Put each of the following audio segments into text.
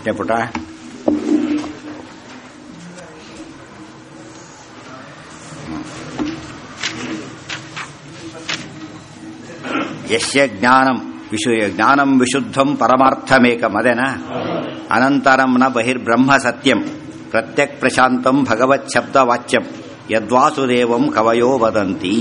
ಎಷ್ಟನೇ ಪುಟ ಯಸ್ಯ ಜ್ಞಾನಂ ವಿಶು ಜ್ಞಾನಂ ವಿಶುದ್ಧಂ ಪರಮಾರ್ಥಮೇಕಂ ಅದೇನಾ ಅನಂತರಂ ನ ಬಹಿರ್ಬ್ರಹ್ಮ ಸತ್ಯಂ ಪ್ರತ್ಯಕ್ ಪ್ರಶಾಂತಂ ಭಗವತ್ ಶಬ್ದ ವಾಚ್ಯಂ ಯದ್ವಾಸುದೇವಂ ಕವಯೋ ವದಂತಿ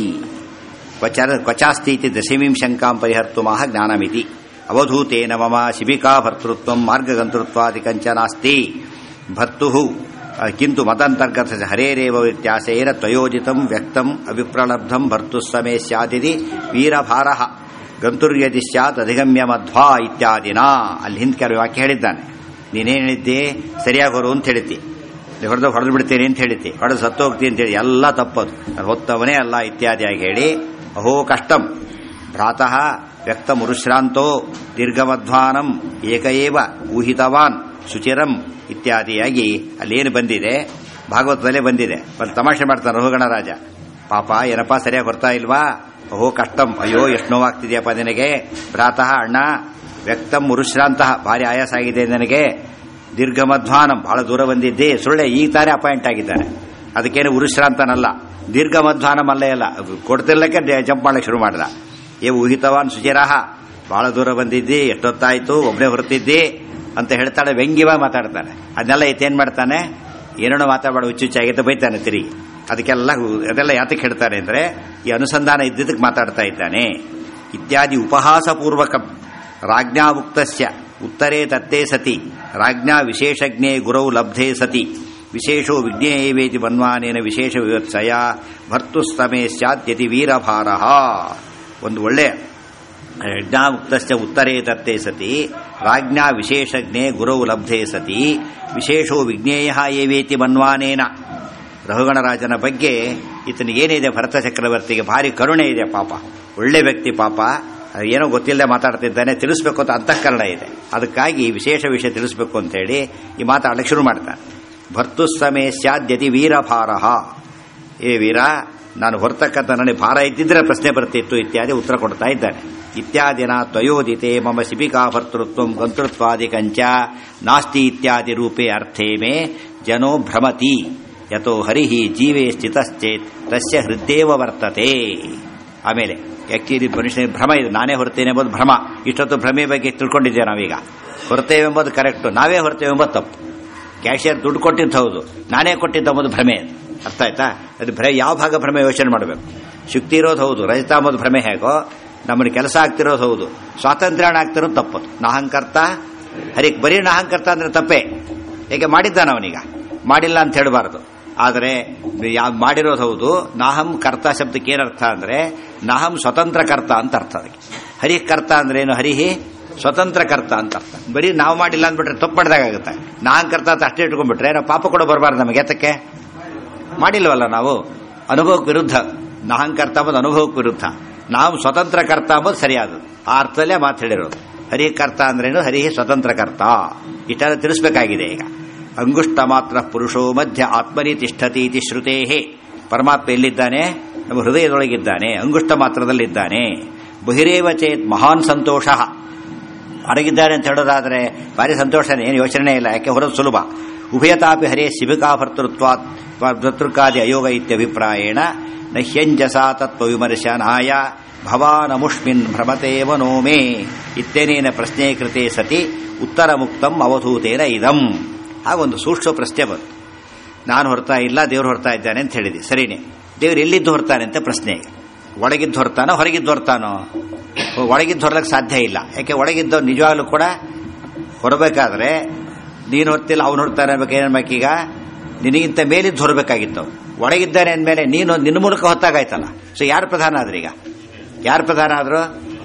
ಕ್ವಚ ಕ್ವಚಾಸ್ತೀತಿ ದಶಮೀಂ ಶಂಕಾಂ ಪರಿಹರ್ತುಮಃ ಜ್ಞಾನಮಿತಿ ಅವಧೂತೇನ ಮಮ ಶಿಬಿಕಾ ಭರ್ತೃತ್ವಂ ಮಾರ್ಗಗಂತೃತ್ವಾದಿಕಂಚ ನಾಸ್ತಿ ಭರ್ತುಃ ಕಿಂತು ಮತಾಂತರ್ಗತ ಹರೇರೇವ ವ್ಯತ್ಯಾಸೇನ ತ್ವಯೋಜಿತಂ ವ್ಯಕ್ತಂ ಅವಿಪ್ರಲಬ್ಧಂ ಭರ್ತುಃ ಸಮೇ ಸ್ಯಾದಿತಿ ವೀರಭಾರಃ ಗಂತುರ್ಯದಿ ಸ್ಯಾತ್ ಅಧಿಗಮ್ಯ ಮಧ್ವಾ ಇತ್ಯಾದಿನ ಅಲ್ಲಿ ಹಿಂದೆ ಕೆಲವು ವಾಕ್ಯ ಹೇಳಿದ್ದಾನೆ ನೀನೇನು ಹೇಳಿದ್ದೆ ಸರಿಯಾಗಿ ಹೊರು ಅಂತ ಹೇಳಿದ್ದಿ ಹೊಡೆದು ಹೊಡೆದು ಬಿಡ್ತೀನಿ ಅಂತ ಹೇಳಿದ್ದೆ ಹೊಡೆದು ಸತ್ತೋಗ್ತೀನಿ ಅಂತ ಹೇಳಿ ಎಲ್ಲ ತಪ್ಪದು ನಾನು ಹೊತ್ತವನೇ ಅಲ್ಲ ಇತ್ಯಾದಿಯಾಗಿ ಹೇಳಿ ಅಹೋ ಕಷ್ಟಂ ಭ್ರಾತಃ ವ್ಯಕ್ತ ಮುರುಶ್ರಾಂತೋ ದೀರ್ಘಮಧ್ವಾನಂ ಏಕಏವ ಊಹಿತವಾನ್ ಶುಚಿರಂ ಇತ್ಯಾದಿಯಾಗಿ ಅಲ್ಲೇನು ಬಂದಿದೆ ಭಾಗವತದಲ್ಲೇ ಬಂದಿದೆ ಒಂದು ತಮಾಷೆ ಮಾಡ್ತಾನೆ ರೋಹಗಣ ರಾಜ ಪಾಪ ಏನಪ್ಪ ಸರಿಯಾಗಿ ಬರ್ತಾ ಇಲ್ವಾ ಅಹೋ ಕಷ್ಟಂ ಅಯ್ಯೋ ಎಷ್ಟು ನೋವಾಗ್ತಿದೆಯಪ್ಪ ನಿನಗೆ ಭ್ರಾತಃ ಅಣ್ಣ ವ್ಯಕ್ತಂ ಮುರುಶ್ರಾಂತಹ ಭಾರಿ ಆಯಾಸ ಆಗಿದೆ ನನಗೆ ದೀರ್ಘಮಧ್ವಾನಂ ಬಹಳ ದೂರ ಬಂದಿದ್ದೆ ಸುಳ್ಳೆ ಈ ತಾರೆ ಅಪಾಯಿಂಟ್ ಆಗಿದ್ದಾನೆ ಅದಕ್ಕೇನು ಉರುಶ್ರಾಂತನಲ್ಲ ದೀರ್ಘಮಧ್ವಾನಂ ಅಲ್ಲೇ ಅಲ್ಲ ಕೊಡ್ತಿರ್ಲಕ್ಕೆ ಜಂಪ್ ಮಾಡಕ್ಕೆ ಶುರು ಮಾಡ್ದ ಏ ಊಹಿತವಾನ್ ಸುಚಿರಹ ಬಹಳ ದೂರ ಬಂದಿದ್ದಿ ಎಷ್ಟೊತ್ತಾಯ್ತು ಒಬ್ಬನೇ ಹೊರತಿದ್ದಿ ಅಂತ ಹೇಳ್ತಾಳೆ ವ್ಯಂಗ್ಯವಾಗಿ ಮಾತಾಡ್ತಾನೆ ಅದನ್ನೆಲ್ಲ ಏನ್ ಮಾಡ್ತಾನೆ ಏನೇನೋ ಮಾತಾಡಬೇಡ ಹುಚ್ಚುಚ್ಚಾಗಿದ್ದು ಬೈತಾನೆ ತಿರುಗಿ ಅದಕ್ಕೆಲ್ಲ ಅದೆಲ್ಲ ಯಾತಕ್ಕೆ ಹೇಳ್ತಾನೆ ಅಂದ್ರೆ ಈ ಅನುಸಂಧಾನ ಇದ್ದಿದ್ದಕ್ಕೆ ಮಾತಾಡ್ತಾ ಇದ್ದಾನೆ ಇತ್ಯಾದಿ ಉಪಹಾಸಪೂರ್ವಕ ರಾಜ್ಞಾಮುಕ್ತಸ್ಯ ಉತ್ತರೇ ತತ್ತೇ ಸತಿ ರಾಜ್ಞಾ ವಿಶೇಷಜ್ಞೇ ಗುರೌ ಲಬ್ಧೇ ಸತಿ ವಿಶೇಷೋ ವಿಜ್ಞೇಯವೇತಿ ಮನ್ವಾನೇನ ವಿಶೇಷ ವಿವತ್ಸಯ ಭರ್ತುಸ್ತಮೇ ಸ್ಯಾದ್ಯತಿ ವೀರಭಾರ ಒಂದು ಒಳ್ಳೆ ಯಜ್ಞಾಮುಕ್ತಸ್ಯ ಉತ್ತರೇ ತತ್ತೇ ಸತಿ ರಾಜ್ಞಾ ವಿಶೇಷಜ್ಞೆ ಗುರೌ ಲಬ್ಧೇ ಸತಿ ವಿಶೇಷೋ ವಿಜ್ಞೇಯ ಏವೇತಿ ಮನ್ವಾನೇನ ರಘುಗಣರಾಜನ ಬಗ್ಗೆ ಏನಿದೆ ಭರತ ಚಕ್ರವರ್ತಿಗೆ ಭಾರಿ ಕರುಣೆ ಇದೆ ಪಾಪ ಒಳ್ಳೆ ವ್ಯಕ್ತಿ ಪಾಪ ಏನೋ ಗೊತ್ತಿಲ್ಲದೆ ಮಾತಾಡ್ತಿದ್ದಾನೆ ತಿಳಿಸ್ಬೇಕು ಅಂತ ಅಂತಃಕರಣ ಇದೆ ಅದಕ್ಕಾಗಿ ವಿಶೇಷ ವಿಷಯ ತಿಳಿಸ್ಬೇಕು ಅಂತ ಹೇಳಿ ಈ ಮಾತಾಡಲಿಕ್ಕೆ ಶುರು ಮಾಡ್ತಾನೆ ಭರ್ತು ಸಮೇ ಸ್ಯಾದ್ಯತಿ ವೀರಭಾರಹ ಏ ವೀರ ನಾನು ಹೊರತಕ್ಕಂಥ ನನಗೆ ಭಾರ ಇದ್ದಿದ್ರೆ ಪ್ರಶ್ನೆ ಬರ್ತಿತ್ತು ಇತ್ಯಾದಿ ಉತ್ತರ ಕೊಡ್ತಾ ಇದ್ದಾನೆ ಇತ್ಯಾದಿನ ತ್ವಯೋದಿತೆ ಮಮ ಶಿಬಿಕಾ ಭರ್ತೃತ್ವ ಗಂತೃತ್ವಾದಿಕಂಚ ನಾಸ್ತಿ ಇತ್ಯಾದಿ ರೂಪೇ ಅರ್ಥೇ ಮೇ ಜನೋ ಭ್ರಮತಿ ಯಥೋ ಹರಿ ಜೀವೇ ಸ್ಥಿತಶ್ಚೇತ್ ತಸ್ಯ ಹೃದ್ದೇವ ವರ್ತತೆ ಆಮೇಲೆ ಆಕ್ಚುಲಿ ಮನುಷ್ಯನ ಭ್ರಮ ಇದು ನಾನೇ ಹೊರತೇನೆ ಎಂಬುದು ಭ್ರಮ ಇಷ್ಟೊತ್ತು ಭ್ರಮೆ ಬಗ್ಗೆ ತಿಳ್ಕೊಂಡಿದ್ದೇವೆ ನಾವೀಗ ಹೊರತೇವೆ ಎಂಬುದು ಕರೆಕ್ಟು ನಾವೇ ಹೊರತೇವೆ ಎಂಬುದು ತಪ್ಪು ಕ್ಯಾಶಿಯರ್ ದುಡ್ಡು ಕೊಟ್ಟಿದ್ದು ಹೌದು ನಾನೇ ಕೊಟ್ಟಿದ್ದ ಎಂಬುದು ಭ್ರಮೆ ಅರ್ಥ ಆಯ್ತಾ ಅದು ಭ್ರಮ ಯಾವ ಭಾಗ ಭ್ರಮೆ ಯೋಚನೆ ಮಾಡಬೇಕು ಶಕ್ತಿ ಇರೋದು ಹೌದು ರಜತ ಎಂಬುದು ಭ್ರಮೆ ಹೇಗೋ ನಮ್ಮನ್ನು ಕೆಲಸ ಆಗ್ತಿರೋದು ಹೌದು ಸ್ವಾತಂತ್ರ್ಯಣ ಆಗ್ತಿರೋದು ತಪ್ಪು ನಾಹಂಕರ್ತ ಹರಿಕ್ ಬರೀ ನಾಹಂಕರ್ತ ಅಂದ್ರೆ ತಪ್ಪೇ ಹೇಗೆ ಮಾಡಿದ್ದಾನ ಅವನೀಗ ಮಾಡಿಲ್ಲ ಅಂತ ಹೇಳಬಾರದು ಆದರೆ ಯಾವ್ದು ಮಾಡಿರೋದು ಹೌದು ನಾಹಂ ಕರ್ತ ಶಬ್ದಕ್ಕೆ ಏನರ್ಥ ಅಂದ್ರೆ ನಾಹಂ ಸ್ವತಂತ್ರ ಕರ್ತ ಅಂತ ಅರ್ಥ ಅದಕ್ಕೆ ಹರಿ ಕರ್ತ ಅಂದ್ರೆ ಏನು ಹರಿಹಿ ಸ್ವತಂತ್ರ ಕರ್ತ ಅಂತ ಅರ್ಥ ಬರೀ ನಾವು ಮಾಡಿಲ್ಲ ಅಂದ್ಬಿಟ್ರೆ ತಪ್ಪು ಮಾಡಿದಾಗುತ್ತೆ ನಾಹಂ ಕರ್ತ ಅಂತ ಅಷ್ಟೇ ಇಟ್ಕೊಂಡ್ಬಿಟ್ರೆ ನಾವು ಪಾಪ ಕೂಡ ಬರಬಾರ್ದು ನಮಗೆ ಎತ್ತಕ್ಕೆ ಮಾಡಿಲ್ವಲ್ಲ ನಾವು ಅನುಭವಕ್ಕೆ ವಿರುದ್ಧ ನಾಹಂಕರ್ತ ಅಂಬುದು ಅನುಭವಕ್ಕೆ ವಿರುದ್ಧ ನಾವು ಸ್ವತಂತ್ರ ಕರ್ತ ಅಂಬುದು ಸರಿಯಾದದು ಆ ಅರ್ಥದಲ್ಲೇ ಮಾತು ಹೇಳಿರೋದು ಹರಿ ಕರ್ತ ಅಂದ್ರೇನು ಹರಿ ಸ್ವತಂತ್ರ ಕರ್ತ ಇಷ್ಟೆಲ್ಲ ತಿಳಿಸ್ಬೇಕಾಗಿದೆ ಈಗ ಅಂಗುಷ್ಟ ಮಾತ್ರ ಪುರುಷೋ ಮಧ್ಯ ಆತ್ಮನಿ ತಿಷ್ಠತಿ ಇತಿ ಶ್ರುತೇ ಪರಮಾತ್ಮ ಎಲ್ಲಿದ್ದಾನೆ ನಮ್ಮ ಹೃದಯದೊಳಗಿದ್ದಾನೆ ಅಂಗುಷ್ಟ ಮಾತ್ರದಲ್ಲಿದ್ದಾನೆ ಬಹಿರೇವ ಚೇತ್ ಮಹಾನ್ ಸಂತೋಷ ಹೊರಗಿದ್ದಾನೆ ಅಂತ ಹೇಳೋದಾದ್ರೆ ಭಾರಿ ಸಂತೋಷನೇ ಏನು ಯೋಚನೆ ಇಲ್ಲ ಯಾಕೆ ಹೊರದು ಸುಲಭ ಉಭಯತಾಪಿ ಹರೇ ಶಿಬಿಕಾ ಭರ್ತೃತ್ವಾತ್ ಭರ್ತೃಕಾದಿ ಅಯೋಗ ಇತ್ಯಭಿಪ್ರಾಯೇಣ ನಹ್ಯಂಜಸಾ ತತ್ವ ವಿಮರ್ಶನಾಯ ಭವಾನಮುಷ್ಮಿನ್ ಭ್ರಮತೇವ ನೋಮೇ ಇತ್ಯನೇನ ಪ್ರಶ್ನೆ ಕೃತೆ ಸತಿ ಉತ್ತರ ಮುಕ್ತಂ ಅವಧೂತೇನ ಇದಂ ಹಾಗೊಂದು ಸೂಕ್ಷ್ಮ ಪ್ರಶ್ನೆ ಬಂತು ನಾನು ಹೊರತಾ ಇಲ್ಲ ದೇವ್ರು ಹೊರತಾ ಇದ್ದಾನೆ ಅಂತ ಹೇಳಿದೆ ಸರಿನೇ ದೇವ್ರು ಎಲ್ಲಿದ್ದು ಹೊರತಾನೆ ಅಂತ ಪ್ರಶ್ನೆ ಒಳಗಿದ್ದು ಹೊರತಾನೋ ಹೊರಗಿದ್ದು ಹೊರತಾನೋ ಒಳಗಿದ್ದು ಹೊರಲಕ್ಕೆ ಸಾಧ್ಯ ಇಲ್ಲ ಯಾಕೆ ಒಳಗಿದ್ದು ನಿಜವಾಗ್ಲೂ ಕೂಡ ಹೊರಬೇಕಾದ್ರೆ ನೀನು ಹೊರ್ತಿಲ್ಲ ಅವ್ನು ಹೊರತಾನೆ ಅನ್ಬೇಕೇನಬೇಕೀಗ ನಿನಗಿಂತ ಮೇಲಿದ್ದು ಹೊರಬೇಕಾಗಿತ್ತು ಒಳಗಿದ್ದಾನೆ ಅಂದಮೇಲೆ ನೀನು ನಿನ್ನ ಮೂಲಕ ಹೊತ್ತಾಗಾಯ್ತಲ್ಲ ಸೊ ಯಾರು ಪ್ರಧಾನ ಆದ್ರೀಗ ಈಗ ಯಾರು ಪ್ರಧಾನ ಆದ್ರು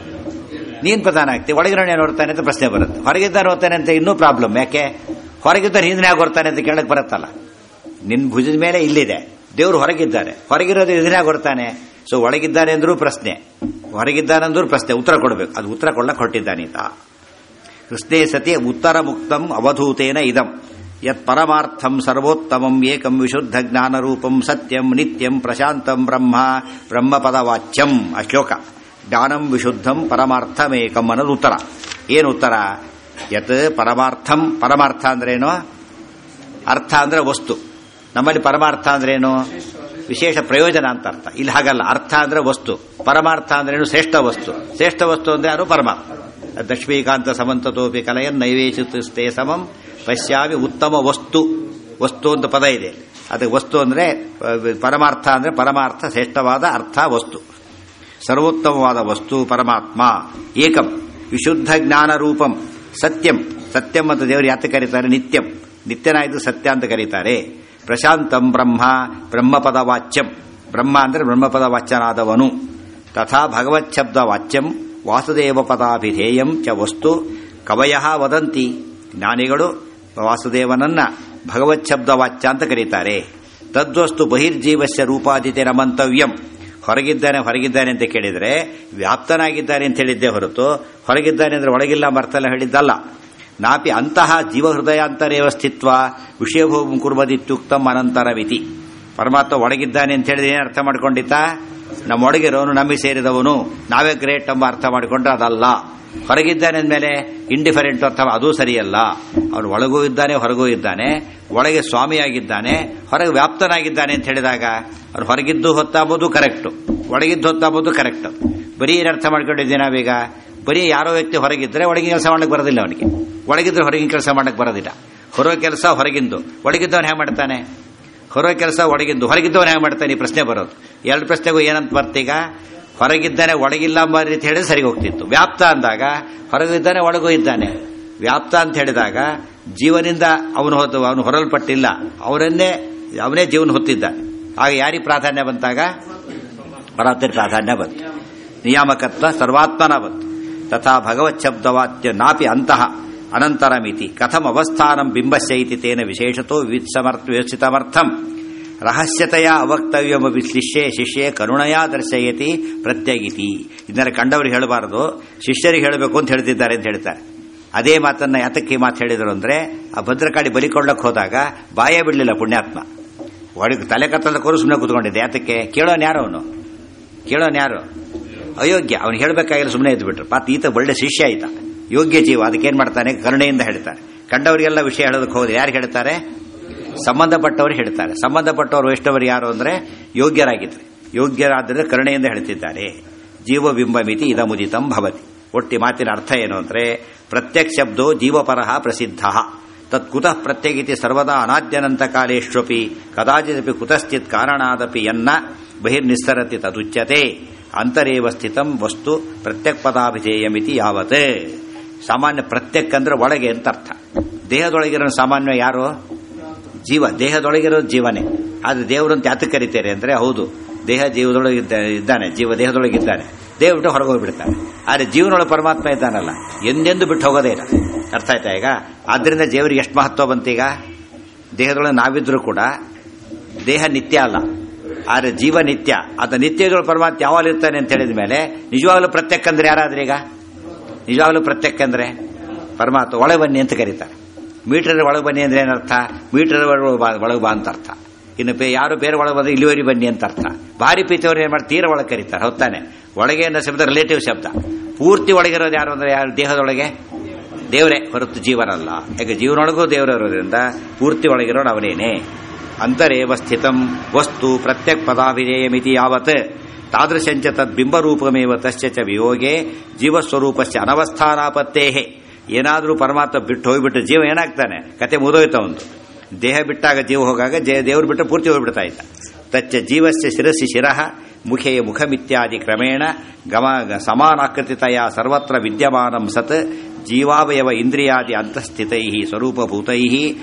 ನೀನು ಪ್ರಧಾನ ಆಗ್ತಿ ಒಳಗಿರೋಣ ಏನು ಹೊರ್ತಾನೆ ಅಂತ ಪ್ರಶ್ನೆ ಬರುತ್ತೆ ಹೊರಗಿದ್ದಾನೆ ಹೊರ್ತಾನೆ ಅಂತ ಇನ್ನೂ ಪ್ರಾಬ್ಲಮ್ ಯಾಕೆ ಹೊರಗಿದ್ದರೆ ಹಿಂದಿನ ಹೊರ್ತಾನೆ ಅಂತ ಕೇಳಕ್ ಬರುತ್ತಲ್ಲ ನಿನ್ನ ಭುಜದ ಮೇಲೆ ಇಲ್ಲಿದೆ ದೇವರು ಹೊರಗಿದ್ದಾರೆ ಹೊರಗಿರೋದು ಇದನ್ನೇ ಹೊರ್ತಾನೆ ಸೊ ಒಳಗಿದ್ದಾನೆ ಅಂದ್ರೂ ಪ್ರಶ್ನೆ ಹೊರಗಿದ್ದಾನೆ ಅಂದ್ರೂ ಪ್ರಶ್ನೆ ಉತ್ತರ ಕೊಡಬೇಕು ಅದು ಉತ್ತರ ಕೊಡ್ಲಕ್ಕೆ ಹೊರಟಿದ್ದಾನೀತ ಕೃಷ್ಣೇ ಸತಿ ಉತ್ತರ ಮುಕ್ತಂ ಅವಧೂತೇನ ಇದಂ ಯತ್ ಪರಮಾರ್ಥಂ ಸರ್ವೋತ್ತಮಂ ಏಕಂ ವಿಶುದ್ಧ ಜ್ಞಾನರೂಪಂ ಸತ್ಯಂ ನಿತ್ಯಂ ಪ್ರಶಾಂತಂ ಬ್ರಹ್ಮ ಬ್ರಹ್ಮಪದವಾಚ್ಯಂ ಆ ಶ್ಲೋಕ ಜ್ಞಾನಂ ವಿಶುದ್ಧಂ ಪರಮಾರ್ಥಮೇಕಂ ಅನ್ನೋದು ಉತ್ತರ ಏನು ಉತ್ತರ ಯತ್ ಪರಮಾರ್ಥಂ ಪರಮಾರ್ಥ ಅಂದ್ರೇನು ಅರ್ಥ ಅಂದ್ರೆ ವಸ್ತು ನಮ್ಮಲ್ಲಿ ಪರಮಾರ್ಥ ಅಂದ್ರೇನು ವಿಶೇಷ ಪ್ರಯೋಜನ ಅಂತ ಅರ್ಥ ಇಲ್ಲಿ ಹಾಗಲ್ಲ ಅರ್ಥ ಅಂದ್ರೆ ವಸ್ತು ಪರಮಾರ್ಥ ಅಂದ್ರೇನು ಶ್ರೇಷ್ಠ ವಸ್ತು ಶ್ರೇಷ್ಠ ವಸ್ತು ಅಂದ್ರೆ ಯಾರು ಪರಮಾರ್ಥ ದಶ್ಮೀಕಾಂತ ಸಮಂತತೋಪಿ ಕಲಯನ್ ನೈವೇಶಿತೇ ಸಮಂ ಪಶ್ಯಾಮಿ ಉತ್ತಮ ವಸ್ತು ವಸ್ತು ಅಂತ ಪದ ಇದೆ ಅದಕ್ಕೆ ವಸ್ತು ಅಂದ್ರೆ ಪರಮಾರ್ಥ ಅಂದ್ರೆ ಪರಮಾರ್ಥ ಶ್ರೇಷ್ಠವಾದ ಅರ್ಥ ವಸ್ತು ಸರ್ವೋತ್ತಮವಾದ ವಸ್ತು ಪರಮಾತ್ಮ ಏಕಂ ವಿಶುದ್ಧ ಜ್ಞಾನ ರೂಪಂ ಸತ್ಯಂ ಸತ್ಯಂ ಅಂತ ದೇವರು ಯಾತ ಕರೀತಾರೆ ನಿತ್ಯಂ ನಿತ್ಯನಾಯ್ತು ಸತ್ಯ ಅಂತ ಕರೀತಾರೆ ಪ್ರಶಾಂತಂ ಬ್ರಹ್ಮ ಬ್ರಹ್ಮಪದ ವಾಚ್ಯಂ ಬ್ರಹ್ಮ ಅಂದ್ರೆ ಬ್ರಹ್ಮಪದ ವಾಚ್ಯನಾದವನು ತಥಾ ಭಗವತ್ ಶಬ್ದ ವಾಚ್ಯಂ ವಾಸುದೇವ ಪದಾಭಿಧೇಯಂ ಚ ವಸ್ತು ಕವಯ ವದಂತಿ ಜ್ಞಾನಿಗಳು ವಾಸುದೇವನನ್ನ ಭಗವತ್ ಶಬ್ದ ವಾಚ್ಯ ಅಂತ ಕರೀತಾರೆ ತದ್ವಸ್ತು ಬಹಿರ್ಜೀವಸ್ಯ ರೂಪಾದಿತೆ ಮಂತವ್ಯಂ ಹೊರಗಿದ್ದಾನೆ ಹೊರಗಿದ್ದಾನೆ ಅಂತ ಕೇಳಿದರೆ ವ್ಯಾಪ್ತನಾಗಿದ್ದಾನೆ ಅಂತ ಹೇಳಿದ್ದೆ ಹೊರತು ಹೊರಗಿದ್ದಾನೆ ಅಂದ್ರೆ ಒಳಗಿಲ್ಲ ಮರ್ತಲ್ಲ ಹೇಳಿದ್ದಲ್ಲ ನಾಪಿ ಅಂತಹ ಜೀವಹೃದಯಾಂತರೇವ ಸ್ಥಿತ್ವ ವಿಷಯಭೋಗಂ ಕುರ್ಬದಿತ್ಯುಕ್ತಂ ಅನಂತರವಿತಿ ಪರಮಾತ್ಮ ಒಳಗಿದ್ದಾನೆ ಅಂತ ಹೇಳಿದ್ರೆ ಏನು ಅರ್ಥ ಮಾಡ್ಕೊಂಡಿತ್ತ ನಮ್ಮ ಒಳಗಿರೋನು ನಮಗೆ ಸೇರಿದವನು ನಾವೇ ಗ್ರೇಟ್ ಎಂಬ ಅರ್ಥ ಮಾಡಿಕೊಂಡ್ರೆ ಅದಲ್ಲ ಹೊರಗಿದ್ದಾನೆ ಅಂದಮೇಲೆ ಇಂಡಿಫರೆಂಟ್ ಅರ್ಥ ಅದೂ ಸರಿಯಲ್ಲ ಅವನು ಒಳಗೂ ಇದ್ದಾನೆ ಹೊರಗೂ ಇದ್ದಾನೆ ಒಳಗೆ ಸ್ವಾಮಿಯಾಗಿದ್ದಾನೆ ಹೊರಗೆ ವ್ಯಾಪ್ತನಾಗಿದ್ದಾನೆ ಅಂತ ಹೇಳಿದಾಗ ಅವನು ಹೊರಗಿದ್ದು ಹೊತ್ತಾಬೋದು ಕರೆಕ್ಟು ಒಳಗಿದ್ದು ಹೊತ್ತಾಬೋದು ಕರೆಕ್ಟ್ ಬರೀ ಏನು ಅರ್ಥ ಮಾಡ್ಕೊಂಡಿದ್ದೀವಿ ನಾವೀಗ ಬರೀ ಯಾರೋ ವ್ಯಕ್ತಿ ಹೊರಗಿದ್ರೆ ಒಳಗಿನ ಕೆಲಸ ಮಾಡಕ್ಕೆ ಬರೋದಿಲ್ಲ ಅವನಿಗೆ ಒಳಗಿದ್ರೆ ಹೊರಗಿನ ಕೆಲಸ ಮಾಡಕ್ಕೆ ಬರೋದಿಲ್ಲ ಹೊರ ಕೆಲಸ ಹೊರಗಿಂದು ಒಳಗಿದ್ದವನು ಹೇಗೆ ಮಾಡ್ತಾನೆ ಹೊರ ಕೆಲಸ ಒಳಗಿದ್ದು ಹೊರಗಿದ್ದವನು ಹೇಗೆ ಮಾಡ್ತಾನೆ ಈ ಪ್ರಶ್ನೆ ಬರೋದು ಎರಡು ಪ್ರಶ್ನೆಗೂ ಏನಂತ ಬರ್ತೀಗ ಹೊರಗಿದ್ದಾನೆ ಒಳಗಿಲ್ಲ ಎಂಬ ರೀತಿ ಹೇಳಿದ್ರೆ ಸರಿ ಹೋಗ್ತಿತ್ತು ವ್ಯಾಪ್ತ ಅಂದಾಗ ಹೊರಗಿದ್ದಾನೆ ಒಳಗೂ ಇದ್ದಾನೆ ವ್ಯಾಪ್ತ ಅಂತ ಹೇಳಿದಾಗ ಜೀವನಿಂದ ಅವನು ಹೊತ್ತು ಅವನು ಹೊರಲ್ಪಟ್ಟಿಲ್ಲ ಅವರನ್ನೇ ಅವನೇ ಜೀವನ ಹೊತ್ತಿದ್ದಾನೆ ಆಗ ಯಾರಿಗೆ ಪ್ರಾಧಾನ್ಯ ಬಂತಾಗ ಪರಾತ್ರಿ ಪ್ರಾಧಾನ್ಯ ಬಂತು ನಿಯಾಮಕತ್ವ ಸರ್ವಾತ್ಮನ ಬಂತು ತಥಾ ಭಗವತ್ ಶಬ್ದವಾಚ್ಯ ನಾಪಿ ಅಂತಃ ಅನಂತರಮಿತಿ ಕಥಂ ಅವಸ್ಥಾನಂ ಬಿಂಬಸ್ಯ ಇತಿ ತೇನ ವಿಶೇಷತೋ ವಿವಕ್ಷಿತಮರ್ಥಂ ರಹಸ್ಯತೆಯ ಅವಕ್ತವ್ಯಮಿ ಶಿಷ್ಯೆ ಶಿಷ್ಯೆ ಕರುಣಯಾ ದರ್ಶಯತಿ ಪ್ರತ್ಯಗಿತಿ ಇದನ್ನ ಕಂಡವರು ಹೇಳಬಾರದು ಶಿಷ್ಯರಿಗೆ ಹೇಳಬೇಕು ಅಂತ ಹೇಳ್ತಿದ್ದಾರೆ ಅಂತ ಹೇಳ್ತಾರೆ ಅದೇ ಮಾತನ್ನ ಯಾತಕ್ಕೆ ಈ ಮಾತು ಹೇಳಿದ್ರು ಅಂದ್ರೆ ಆ ಭದ್ರಕಾಳಿ ಬಲಿ ಕೊಡ್ಲಕ್ಕೆ ಹೋದಾಗ ಬಾಯೇ ಬಿಡಲಿಲ್ಲ ಪುಣ್ಯಾತ್ಮ ಒಳಗೆ ತಲೆ ಕತ್ತಲ ಕೋರು ಸುಮ್ಮನೆ ಕೂತ್ಕೊಂಡಿದ್ದೆ ಯಾತಕ್ಕೆ ಕೇಳೋನ್ ಯಾರು ಅವನು ಕೇಳೋನ್ ಯಾರು ಅಯೋಗ್ಯ ಅವನು ಹೇಳಬೇಕಾಗಿಲ್ಲ ಸುಮ್ಮನೆ ಇದ್ಬಿಟ್ರು ಪಾತ ಈತ ಒಳ್ಳೆ ಶಿಷ್ಯ ಆಯ್ತ ಯೋಗ್ಯ ಜೀವ ಅದಕ್ಕೇನ್ ಮಾಡ್ತಾನೆ ಕರುಣೆಯಿಂದ ಹೇಳ್ತಾರೆ ಕಂಡವರಿಗೆಲ್ಲ ವಿಷಯ ಹೇಳೋದಕ್ಕೆ ಹೋದ್ರೆ ಯಾರು ಹೇಳ್ತಾರೆ ಸಂಬಂಧಪಟ್ಟವರು ಹೇಳ್ತಾರೆ ಸಂಬಂಧಪಟ್ಟವರು ವೈಷ್ಣವರು ಯಾರು ಅಂದ್ರೆ ಯೋಗ್ಯರಾಗಿದ್ರೆ ಯೋಗ್ಯರಾದ್ರೆ ಕರುಣೆಯಿಂದ ಹೇಳ್ತಿದ್ದಾರೆ ಜೀವಬಿಂಬ ಮಿತಿ ಇದಮುದಿತಂ ಭವತಿ ಒಟ್ಟಿ ಮಾತಿನ ಅರ್ಥ ಏನು ಅಂದ್ರೆ ಪ್ರತ್ಯಕ್ ಶಬ್ದೋ ಜೀವಪರಃ ಪ್ರಸಿದ್ಧ ತತ್ಕುತಃ ಪ್ರತ್ಯಗಿತಿ ಸರ್ವದಾ ಅನಾದ್ಯನಂತ ಕಾಲೇಶ್ವಪಿ ಕದಾಚಿದಪಿ ಕುತಶ್ಚಿತ್ ಕಾರಣಾದಪಿ ಯನ್ನ ಬಹಿರ್ನಿಸ್ಸರತಿ ತದುಚ್ಯತೆ ಅಂತರೇವ ಸ್ಥಿತಂ ವಸ್ತು ಪ್ರತ್ಯಕ್ ಪದಾಭಿಧೇಯಮಿತಿ ಯಾವತ್ ಸಾಮಾನ್ಯ ಪ್ರತ್ಯಕ್ ಅಂದ್ರೆ ಒಳಗೆ ಅಂತ ಅರ್ಥ ದೇಹದೊಳಗಿರೋ ಸಾಮಾನ್ಯ ಯಾರು ಜೀವ ದೇಹದೊಳಗಿರೋ ಜೀವನೇ ಆದ್ರೆ ದೇವರು ಅಂತ ಯಾತಕ್ಕೆ ಕರಿತಾರೆ ಅಂದ್ರೆ ಹೌದು ದೇಹ ಜೀವದೊಳಗೆ ಇದ್ದಾನೆ ಜೀವ ದೇಹದೊಳಗಿದ್ದಾನೆ ದೇಹ ಬಿಟ್ಟು ಹೊರಗೆ ಹೋಗ್ಬಿಡ್ತಾನೆ ಆದ್ರೆ ಜೀವನೊಳಗೆ ಪರಮಾತ್ಮ ಇದ್ದಾನಲ್ಲ ಎಂದೆಂದು ಬಿಟ್ಟು ಹೋಗೋದೇ ಇಲ್ಲ ಅರ್ಥ ಆಯ್ತಾ ಈಗ ಆದ್ರಿಂದ ದೇವರಿಗೆ ಎಷ್ಟು ಮಹತ್ವ ಬಂತೀಗ ದೇಹದೊಳಗೆ ನಾವಿದ್ರೂ ಕೂಡ ದೇಹ ನಿತ್ಯ ಅಲ್ಲ ಆದ್ರೆ ಜೀವ ನಿತ್ಯ ಆತ ನಿತ್ಯಗಳು ಪರಮಾತ್ಮ ಯಾವಾಗ ಇರ್ತಾನೆ ಅಂತ ಹೇಳಿದ ಮೇಲೆ ನಿಜವಾಗ್ಲೂ ಪ್ರತ್ಯಕ್ ಅಂದ್ರೆ ಯಾರಾದ್ರೆ ಈಗ ನಿಜವಾಗ್ಲೂ ಪ್ರತ್ಯಕ್ ಅಂದ್ರೆ ಪರಮಾತ್ಮ ಒಳಗೆ ಬನ್ನಿ ಅಂತ ಕರೀತಾರೆ ಮೀಟರ್ ಒಳಗೆ ಬನ್ನಿ ಅಂದ್ರೆ ಏನರ್ಥ ಮೀಟರ್ ಒಳಗೆ ಬಾ ಅಂತ ಅರ್ಥ ಇನ್ನು ಬೇ ಯಾರು ಬೇರೆ ಒಳಗೆ ಬಂದ್ರೆ ಇಲ್ಲಿವರೆಗೆ ಬನ್ನಿ ಅಂತ ಅರ್ಥ ಭಾರಿ ಪ್ರೀತಿಯವರು ಏನ್ ಮಾಡಿ ತೀರ ಒಳಗೆ ಕರೀತಾರೆ ಹೊತ್ತಾನೆ ಒಳಗೆ ಅನ್ನೋ ಶಬ್ದ ರಿಲೇಟಿವ್ ಶಬ್ದ ಪೂರ್ತಿ ಒಳಗಿರೋದು ಯಾರು ಅಂದ್ರೆ ಯಾರು ದೇಹದೊಳಗೆ ದೇವರೇ ಹೊರತು ಜೀವನಲ್ಲ ಯಾಕೆ ಜೀವನೊಳಗೂ ದೇವರು ಇರೋದ್ರಿಂದ ಪೂರ್ತಿ ಒಳಗಿರೋನು ಅವನೇನೆ ಅಂತರೇವ ಸ್ಥಿತಂ ವಸ್ತು ಪ್ರತ್ಯಕ್ ಪದಾಭಿಧೇಯಮಿತಿ ಯಾವತ್ ತಾದೃಶಂಚ ತದ್ಬಿಂಬರೂಪಮೇವ ತಶ್ಚ ಚ ವಿಯೋಗೆ ಜೀವಸ್ವರೂಪಶ್ಚ ಅನವಸ್ಥಾನಾಪತ್ತೇಹೆ ಏನಾದರೂ ಪರಮಾತ್ಮ ಬಿಟ್ಟು ಹೋಗ್ಬಿಟ್ಟು ಜೀವ ಏನಾಗ್ತಾನೆ ಕತೆ ಮುದೋಯ್ತ ಒಂದು ದೇಹ ಬಿಟ್ಟಾಗ ಜೀವ ಹೋಗಾಗ ದೇವರು ಬಿಟ್ಟು ಪೂರ್ತಿ ಹೋಗ್ಬಿಡ್ತಾ ಇದ್ದ ತಚ್ಚ ಜೀವಸ್ಯ ಶಿರಸಿ ಶಿರಃ ಮುಖೇ ಮುಖಮಿತ್ಯಾದಿ ಕ್ರಮೇಣ ಗಮ ಸಮಾನಾಕೃತಿತಯ ಸರ್ವತ್ರ ವಿದ್ಯಮಾನಂ ಸತ್ ಜೀವಾವಯವ ಇಂದ್ರಿಯಾದಿ ಅಂತಸ್ಥಿತೈ ಸ್ವರೂಪಭೂತೈ